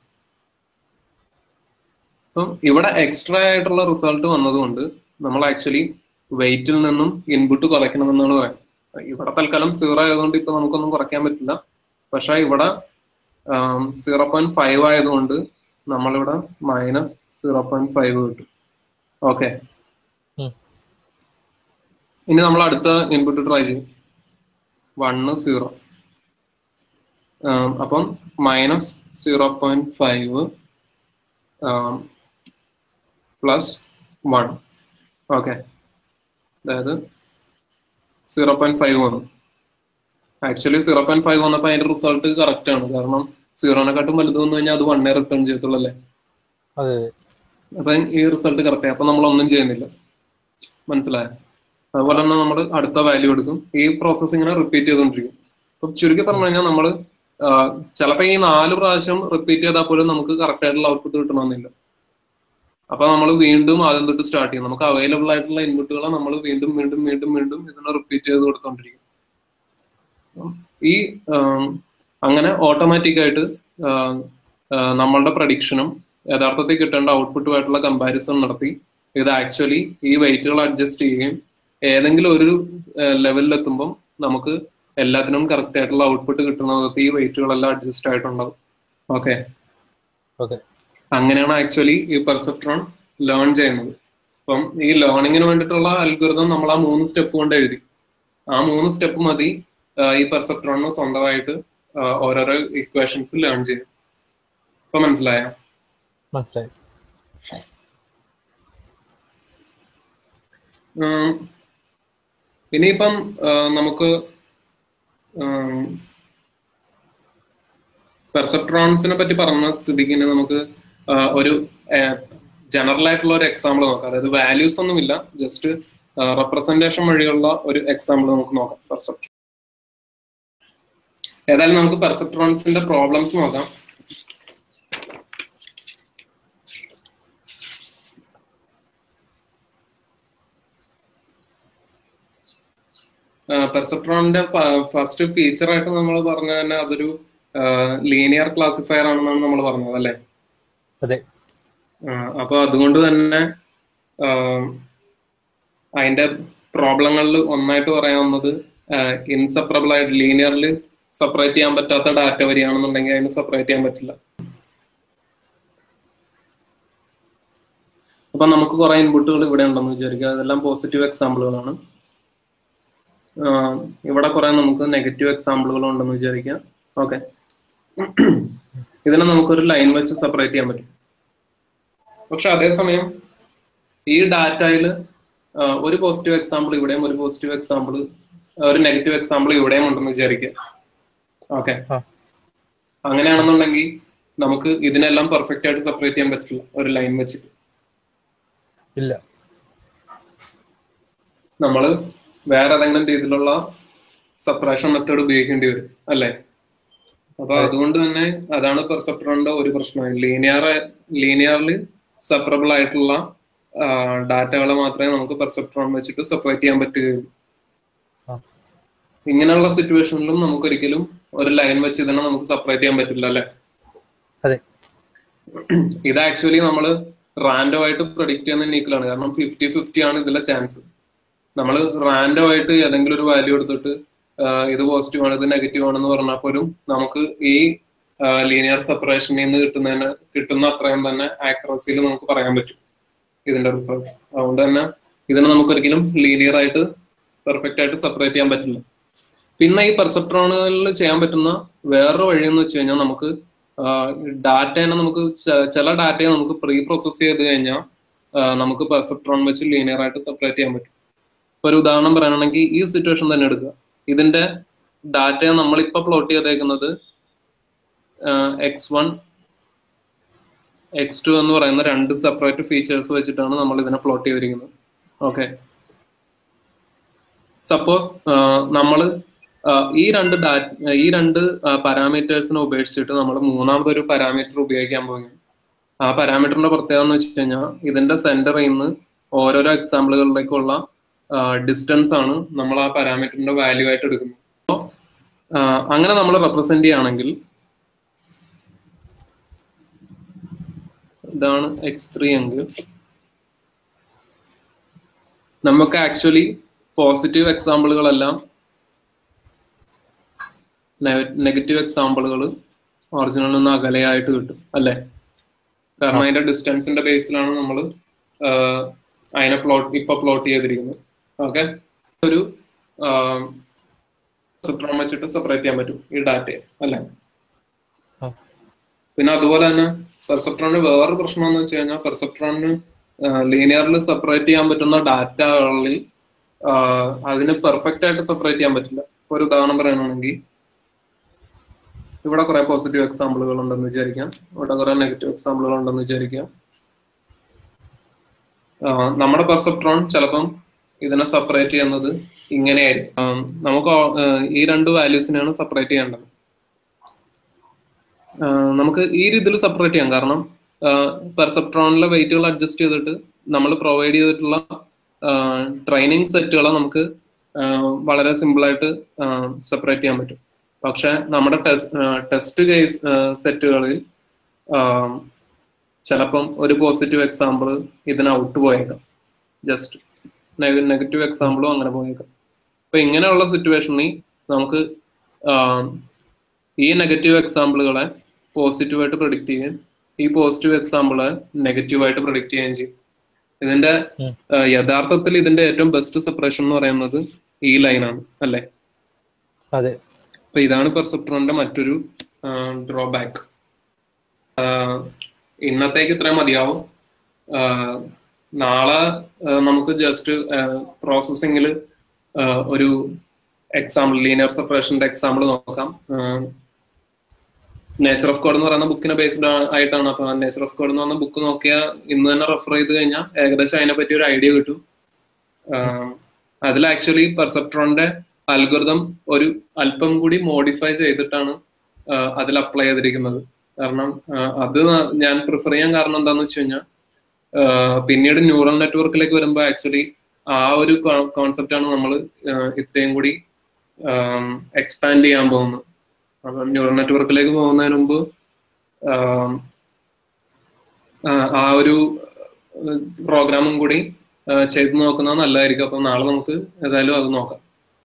അപ്പം ഇവിടെ എക്സ്ട്രാ ആയിട്ടുള്ള റിസൾട്ട് വന്നതുകൊണ്ട് നമ്മൾ ആക്ച്വലി വെയിറ്റിൽ നിന്നും ഇൻപുട്ട് കുറയ്ക്കണമെന്നാണ് പറയുന്നത് ഇവിടെ തൽക്കാലം സീറോ ആയതുകൊണ്ട് ഇപ്പൊ നമുക്കൊന്നും കുറയ്ക്കാൻ പറ്റില്ല പക്ഷെ ഇവിടെ സീറോ പോയിന്റ് ഫൈവ് ആയതുകൊണ്ട് നമ്മളിവിടെ മൈനസ് സീറോ പോയിന്റ് ഫൈവ് കിട്ടും ഓക്കെ ഇനി നമ്മൾ അടുത്ത ഇൻപുട്ട് ട്രൈ ചെയ്യും വണ്ണ് സീറോ അപ്പം minus zero point five plus one okay അതായത് സീറോ പോയിന്റ് ഫൈവ് വന്നു ആക്ച്വലി സീറോ പോയിന്റ് ഫൈവ് വന്നപ്പോൾ അതിന്റെ റിസൾട്ട് കറക്റ്റ് ആണ് കാരണം സീറോനെക്കാട്ടും വലുത് വന്നു കഴിഞ്ഞാൽ അത് വണ്ണേ റിട്ടേൺ ചെയ്യത്തുള്ളൂ അല്ലേ
അതെ
അപ്പൊ ഈ റിസൾട്ട് കറക്റ്റ് അപ്പൊ നമ്മൾ ഒന്നും ചെയ്യുന്നില്ല മനസ്സിലായോ അതുപോലെ തന്നെ നമ്മൾ അടുത്ത വാല്യൂ എടുക്കും ഈ പ്രോസസ്സ് ഇങ്ങനെ റിപ്പീറ്റ് ചെയ്തുകൊണ്ടിരിക്കും അപ്പൊ ചുരുക്കി പറഞ്ഞു കഴിഞ്ഞാൽ നമ്മൾ ചിലപ്പോൾ ഈ നാല് പ്രാവശ്യം റിപ്പീറ്റ് ചെയ്താൽ പോലും നമുക്ക് കറക്റ്റ് ആയിട്ടുള്ള ഔട്ട്പുട്ട് കിട്ടണമെന്നില്ല അപ്പൊ നമ്മൾ വീണ്ടും ആദ്യം തൊട്ട് സ്റ്റാർട്ട് ചെയ്യും നമുക്ക് അവൈലബിൾ ആയിട്ടുള്ള ഇൻപുട്ടുകളെ നമ്മൾ വീണ്ടും വീണ്ടും വീണ്ടും വീണ്ടും ഇതിനെ റിപ്പീറ്റ് ചെയ്ത് കൊടുത്തോണ്ടിരിക്കും ഈ അങ്ങനെ ഓട്ടോമാറ്റിക് ആയിട്ട് നമ്മളുടെ പ്രഡിക്ഷനും യഥാർത്ഥത്തിൽ കിട്ടേണ്ട ഔട്ട്പുട്ടുമായിട്ടുള്ള കമ്പാരിസൺ നടത്തി ഇത് ആക്ച്വലി ഈ വെയിറ്റുകൾ അഡ്ജസ്റ്റ് ചെയ്യുകയും ഏതെങ്കിലും ഒരു ലെവലിൽ എത്തുമ്പം നമുക്ക് എല്ലാത്തിനും കറക്റ്റ് ആയിട്ടുള്ള ഔട്ട്പുട്ട് കിട്ടുന്നത് ഈ വെയിറ്റുകളെല്ലാം അഡ്ജസ്റ്റ് ആയിട്ടുണ്ടാവും ഓക്കെ
ഓക്കെ
അങ്ങനെയാണ് ആക്ച്വലി ഈ പെർസെപ്ട്രോൺ ലേൺ ചെയ്യുന്നത് അപ്പം ഈ ലേണിങ്ങിന് വേണ്ടിയിട്ടുള്ള അൽഗുരുതം നമ്മൾ ആ മൂന്ന് സ്റ്റെപ്പ് കൊണ്ട് എഴുതി ആ മൂന്ന് സ്റ്റെപ്പ് മതി ഈ പെർസെപ്ട്രോണിന് സ്വന്തമായിട്ട് ഓരോരോ ഇക്വേഷൻസ് ലേൺ ചെയ്യും ഇപ്പൊ മനസ്സിലായോ
മനസ്സിലായി
ഇനിയിപ്പം നമുക്ക് പെർസെപ്ട്രോൺസിനെ പറ്റി പറഞ്ഞ സ്ഥിതിക്ക് നമുക്ക് ഒരു ജനറൽ ആയിട്ടുള്ള ഒരു എക്സാമ്പിൾ നോക്കാം അതായത് വാല്യൂസ് ഒന്നുമില്ല ജസ്റ്റ് റെപ്രസെന്റേഷൻ വഴിയുള്ള ഒരു എക്സാമ്പിൾ നമുക്ക് നോക്കാം പെർസെപ്റ്റ് ഏതായാലും നമുക്ക് പെർസെപ്ട്രോൺസിന്റെ പ്രോബ്ലംസ് നോക്കാം പെർസെപ്ട്രോണിന്റെ ഫസ്റ്റ് ഫീച്ചർ ആയിട്ട് നമ്മൾ പറഞ്ഞ തന്നെ അതൊരു ലീനിയർ ക്ലാസിഫയർ ആണെന്നാണ് നമ്മൾ പറഞ്ഞത് അല്ലേ
അതെ
അപ്പൊ അതുകൊണ്ട് തന്നെ അതിന്റെ പ്രോബ്ലങ്ങളിൽ ഒന്നായിട്ട് പറയാവുന്നത് ഇൻസെപ്പറബിൾ ആയിട്ട് ലീനിയർലി സെപ്പറേറ്റ് ചെയ്യാൻ പറ്റാത്ത ഡാറ്റ വരികയാണെന്നുണ്ടെങ്കിൽ അതിന് സെപ്പറേറ്റ് ചെയ്യാൻ പറ്റില്ല അപ്പൊ നമുക്ക് കുറെ ഇൻപുട്ടുകൾ ഇവിടെ ഉണ്ടെന്ന് വിചാരിക്കുക അതെല്ലാം പോസിറ്റീവ് എക്സാമ്പിളുകളാണ് ഇവിടെ കുറെ നമുക്ക് നെഗറ്റീവ് എക്സാമ്പിളുകൾ ഉണ്ടെന്ന് വിചാരിക്കാം ഓക്കെ ഇതിനെ നമുക്കൊരു ലൈൻ വെച്ച് സെപ്പറേറ്റ് ചെയ്യാൻ പറ്റും പക്ഷെ അതേസമയം ഈ ഡാറ്റയിൽ ഒരു പോസിറ്റീവ് എക്സാമ്പിൾ ഇവിടെയും ഒരു പോസിറ്റീവ് എക്സാമ്പിൾ ഒരു നെഗറ്റീവ് എക്സാമ്പിൾ ഇവിടെയും ഉണ്ടെന്ന് വിചാരിക്കുക ഓക്കെ
ആ.
അങ്ങനെയാണെന്നുണ്ടെങ്കിൽ നമുക്ക് ഇതിനെല്ലാം പെർഫെക്റ്റ് ആയിട്ട് സെപ്പറേറ്റ് ചെയ്യാൻ പറ്റില്ല ഒരു ലൈൻ വെച്ചിട്ട്
ഇല്ല
നമ്മൾ വേറെ ഏതെങ്കിലും രീതിയിലുള്ള സെപ്പറേഷൻ മെത്തേഡ് ഉപയോഗിക്കേണ്ടി വരും അല്ലേ അപ്പൊ അതുകൊണ്ട് തന്നെ അതാണ് പെർസെപ്റ്ററിന്റെ ഒരു പ്രശ്നം ലീനിയർ ലീനിയർലി സെപ്പറബിൾ ആയിട്ടുള്ള ഡാറ്റകളെ മാത്രമേ നമുക്ക് പെർസെപ്ട്രോൺ വെച്ചിട്ട് സെപ്പറേറ്റ് ചെയ്യാൻ പറ്റുകയുള്ളൂ
ആ.
ഇങ്ങനെയുള്ള സിറ്റുവേഷനിലും നമുക്ക് ഒരിക്കലും ഒരു ലൈൻ വെച്ച് ഇതിനെ നമുക്ക് സെപ്പറേറ്റ് ചെയ്യാൻ പറ്റില്ല അല്ലെ
അതെ
ഇത് ആക്ച്വലി നമ്മൾ റാൻഡം ആയിട്ട് പ്രൊഡിക്റ്റ് ചെയ്യുന്ന ഈക്വലാണ് കാരണം ഫിഫ്റ്റി ഫിഫ്റ്റി ആണ് ഇതിലെ ചാൻസ് നമ്മൾ റാൻഡം ആയിട്ട് ഏതെങ്കിലും ഒരു വാല്യൂ എടുത്തിട്ട് ആ, ഇത് പോസിറ്റീവ് ആണ് ഇത് നെഗറ്റീവ് ആണെന്ന് പറഞ്ഞാൽ പോലും നമുക്ക് ഈ ലീനിയർ സെപ്പറേഷനിൽ നിന്ന് കിട്ടുന്നതിന് കിട്ടുന്ന അത്രയും തന്നെ ആക്യുറസിയിൽ നമുക്ക് പറയാൻ പറ്റും ഇതിന്റെ റിസൾട്ട് അതുകൊണ്ട് തന്നെ ഇതിനെ നമുക്ക് ഒരിക്കലും ലീനിയർ ആയിട്ട് പെർഫെക്റ്റ് ആയിട്ട് സെപ്പറേറ്റ് ചെയ്യാൻ പറ്റില്ല പിന്നെ ഈ പെർസെപ്ട്രോണുകളിൽ ചെയ്യാൻ പറ്റുന്ന വേറൊരു വഴി എന്ന് വെച്ച് കഴിഞ്ഞാൽ നമുക്ക് ഡാറ്റേനെ നമുക്ക് ചെ- ചില ഡാറ്റയെ നമുക്ക് പ്രീ പ്രോസസ് ചെയ്ത് കഴിഞ്ഞാൽ നമുക്ക് പെർസെപ്ട്രോൺ വെച്ച് ലീനിയർ ആയിട്ട് സെപ്പറേറ്റ് ചെയ്യാൻ പറ്റും ഇപ്പൊ ഒരു ഉദാഹരണം പറയുകയാണെങ്കിൽ ഈ സിറ്റുവേഷൻ തന്നെ എടുക്കുക ഇതിന്റെ ഡാറ്റയെ നമ്മളിപ്പോ പ്ലോട്ട് ചെയ്തേക്കുന്നത് എക്സ് വൺ എക്സ് ടു എന്ന് പറയുന്ന രണ്ട് സെപ്പറേറ്റ് ഫീച്ചേഴ്സ് വെച്ചിട്ടാണ് നമ്മൾ ഇതിനെ പ്ലോട്ട് ചെയ്തിരിക്കുന്നത് ഓക്കെ സപ്പോസ് നമ്മൾ ഈ രണ്ട് ഡാറ്റ ഈ രണ്ട് പാരാമീറ്റേഴ്സിനെ ഉപേക്ഷിച്ചിട്ട് നമ്മൾ മൂന്നാമതൊരു പാരാമീറ്റർ ഉപയോഗിക്കാൻ പോവുകയാണ് ആ പാരാമീറ്ററിന്റെ പ്രത്യേകത എന്ന് വെച്ച് കഴിഞ്ഞാൽ ഇതിന്റെ സെന്ററിൽ നിന്ന് ഓരോരോ എക്സാമ്പിളുകളിലേക്കുള്ള ഡിസ്റ്റൻസ് ആണ് നമ്മൾ ആ പാരാമീറ്ററിന്റെ വാല്യൂ ആയിട്ട് എടുക്കുന്നത് അപ്പോൾ അങ്ങനെ നമ്മൾ റെപ്രസെന്റ് ചെയ്യുകയാണെങ്കിൽ ഇതാണ് എക്സ് ത്രീ എങ്കിൽ നമുക്ക് ആക്ച്വലി പോസിറ്റീവ് എക്സാമ്പിളുകളെല്ലാം നെഗറ്റീവ് എക്സാമ്പിളുകൾ ഒറിജിനൽ നിന്ന് അകലെയായിട്ട് കിട്ടും അല്ലേ കാരണം അതിന്റെ ഡിസ്റ്റൻസിന്റെ ബേസിലാണ് നമ്മൾ അതിനെ പ്ലോട്ട് ഇപ്പൊ പ്ലോട്ട് ചെയ്തിരിക്കുന്നത് ഓക്കെ ഒരു ചിത്രം വെച്ചിട്ട് സെപ്പറേറ്റ് ചെയ്യാൻ പറ്റും ഈ ഡാറ്റയെ അല്ലേ
ആ.
പിന്നെ അതുപോലെ തന്നെ പെർസെപ്ട്രോണിന് വേറൊരു പ്രശ്നം എന്ന് വെച്ച് കഴിഞ്ഞാൽ പെർസെപ്ട്രോണിന് ലീനിയറിൽ സെപ്പറേറ്റ് ചെയ്യാൻ പറ്റുന്ന ഡാറ്റകളിൽ അതിന് പെർഫെക്റ്റ് ആയിട്ട് സെപ്പറേറ്റ് ചെയ്യാൻ പറ്റില്ല ഇപ്പൊ ഒരു ഉദാഹരണം പറയുകയാണെങ്കിൽ ഇവിടെ കുറെ പോസിറ്റീവ് എക്സാമ്പിളുകൾ ഉണ്ടെന്ന് വിചാരിക്കാം ഇവിടെ കുറെ നെഗറ്റീവ് എക്സാമ്പിളുകൾ ഉണ്ടെന്ന് വിചാരിക്കാം ആ, നമ്മുടെ പെർസെപ്ട്രോൺ ചിലപ്പം ഇതിനെ സെപ്പറേറ്റ് ചെയ്യുന്നത് ഇങ്ങനെയായിരിക്കും ആ, നമുക്ക് ഓ- ആ, ഈ രണ്ട് വാല്യൂസിനെയാണ് സെപ്പറേറ്റ് ചെയ്യേണ്ടത് ആ, നമുക്ക് ഈ രീതിയിൽ സെപ്പറേറ്റ് ചെയ്യാം കാരണം പെർസെപ്ട്രോണിലെ വെയിറ്റുകൾ അഡ്ജസ്റ്റ് ചെയ്തിട്ട് നമ്മൾ പ്രൊവൈഡ് ചെയ്തിട്ടുള്ള ട്രെയിനിങ് സെറ്റുകളെ നമുക്ക് ആ, വളരെ സിമ്പിളായിട്ട് സെപ്പറേറ്റ് ചെയ്യാൻ പറ്റും പക്ഷെ നമ്മുടെ ടെസ്റ്റ് കേസ് സെറ്റുകളിൽ ചിലപ്പം ഒരു പോസിറ്റീവ് എക്സാമ്പിൾ ഇതിന് ഔട്ട് പോയേക്കാം ജസ്റ്റ് നെഗറ്റീവ് എക്സാമ്പിളും അങ്ങനെ പോയേക്കാം അപ്പൊ ഇങ്ങനെയുള്ള സിറ്റുവേഷനിൽ നമുക്ക് ആം, ഈ നെഗറ്റീവ് എക്സാമ്പിളുകളെ പോസിറ്റീവായിട്ട് പ്രൊഡിക്റ്റ് ചെയ്യാൻ ഈ പോസിറ്റീവ് എക്സാമ്പിളെ നെഗറ്റീവായിട്ട് പ്രൊഡിക്റ്റ് ചെയ്യുകയും ചെയ്യും ഇതിന്റെ
ഉം.
ആ, യഥാർത്ഥത്തിൽ ഇതിന്റെ ഏറ്റവും ബെസ്റ്റ് സെപ്പറേഷൻ എന്ന് പറയുന്നത് ഈ ലൈനാണ് അല്ലേ
അതെ
അപ്പൊ ഇതാണ് പെർസെപ്ട്രോണിന്റെ മറ്റൊരു ഡ്രോബാക്ക് ഇന്നത്തേക്ക് ഇത്രയും മതിയാവും ആ, നാളെ ആ, നമുക്ക് ജസ്റ്റ് പ്രോസസ്സിങ്ങിൽ ഒരു എക്സാമ്പിൾ ലീനിയർ സെപ്പറേഷന്റെ എക്സാമ്പിൾ നോക്കാം നേച്ചർ ഓഫ് കോഡ് എന്ന് പറയുന്ന ബുക്കിനെ ബേസ്ഡ് ആയിട്ടാണ് അപ്പൊ നേച്ചർ ഓഫ് കോഡ് എന്ന് പറഞ്ഞ ബുക്ക് നോക്കിയാൽ ഇന്ന് തന്നെ റെഫർ ചെയ്ത് കഴിഞ്ഞാൽ ഏകദേശം അതിനെ പറ്റി ഒരു ഐഡിയ കിട്ടും ആഹ് അതിൽ ആക്ച്വലി പെർസെപ്ട്രോണിന്റെ അൽഗൃതം ഒരു അല്പം കൂടി മോഡിഫൈ ചെയ്തിട്ടാണ് ആഹ് അതിൽ അപ്ലൈ ചെയ്തിരിക്കുന്നത് കാരണം ആഹ് അത് ഞാൻ പ്രിഫർ ചെയ്യാൻ കാരണം എന്താന്ന് വെച്ച് കഴിഞ്ഞാൽ പിന്നീട് ന്യൂറൽ നെറ്റ്വർക്കിലേക്ക് വരുമ്പോൾ ആക്ച്വലി ആ ഒരു കോൺസെപ്റ്റ് ആണ് നമ്മൾ ഇത്രയും കൂടി എക്സ്പാൻഡ് ചെയ്യാൻ പോകുന്നത് അപ്പം ന്യൂറൽ നെറ്റ്വർക്കിലേക്ക് പോകുന്നതിന് മുമ്പ് ആം, ആ, ആ ഒരു പ്രോഗ്രാമും കൂടി ആ, ചെയ്ത് നോക്കുന്നത് നല്ലതായിരിക്കും അപ്പം നാളെ നമുക്ക് ഏതായാലും അത് നോക്കാം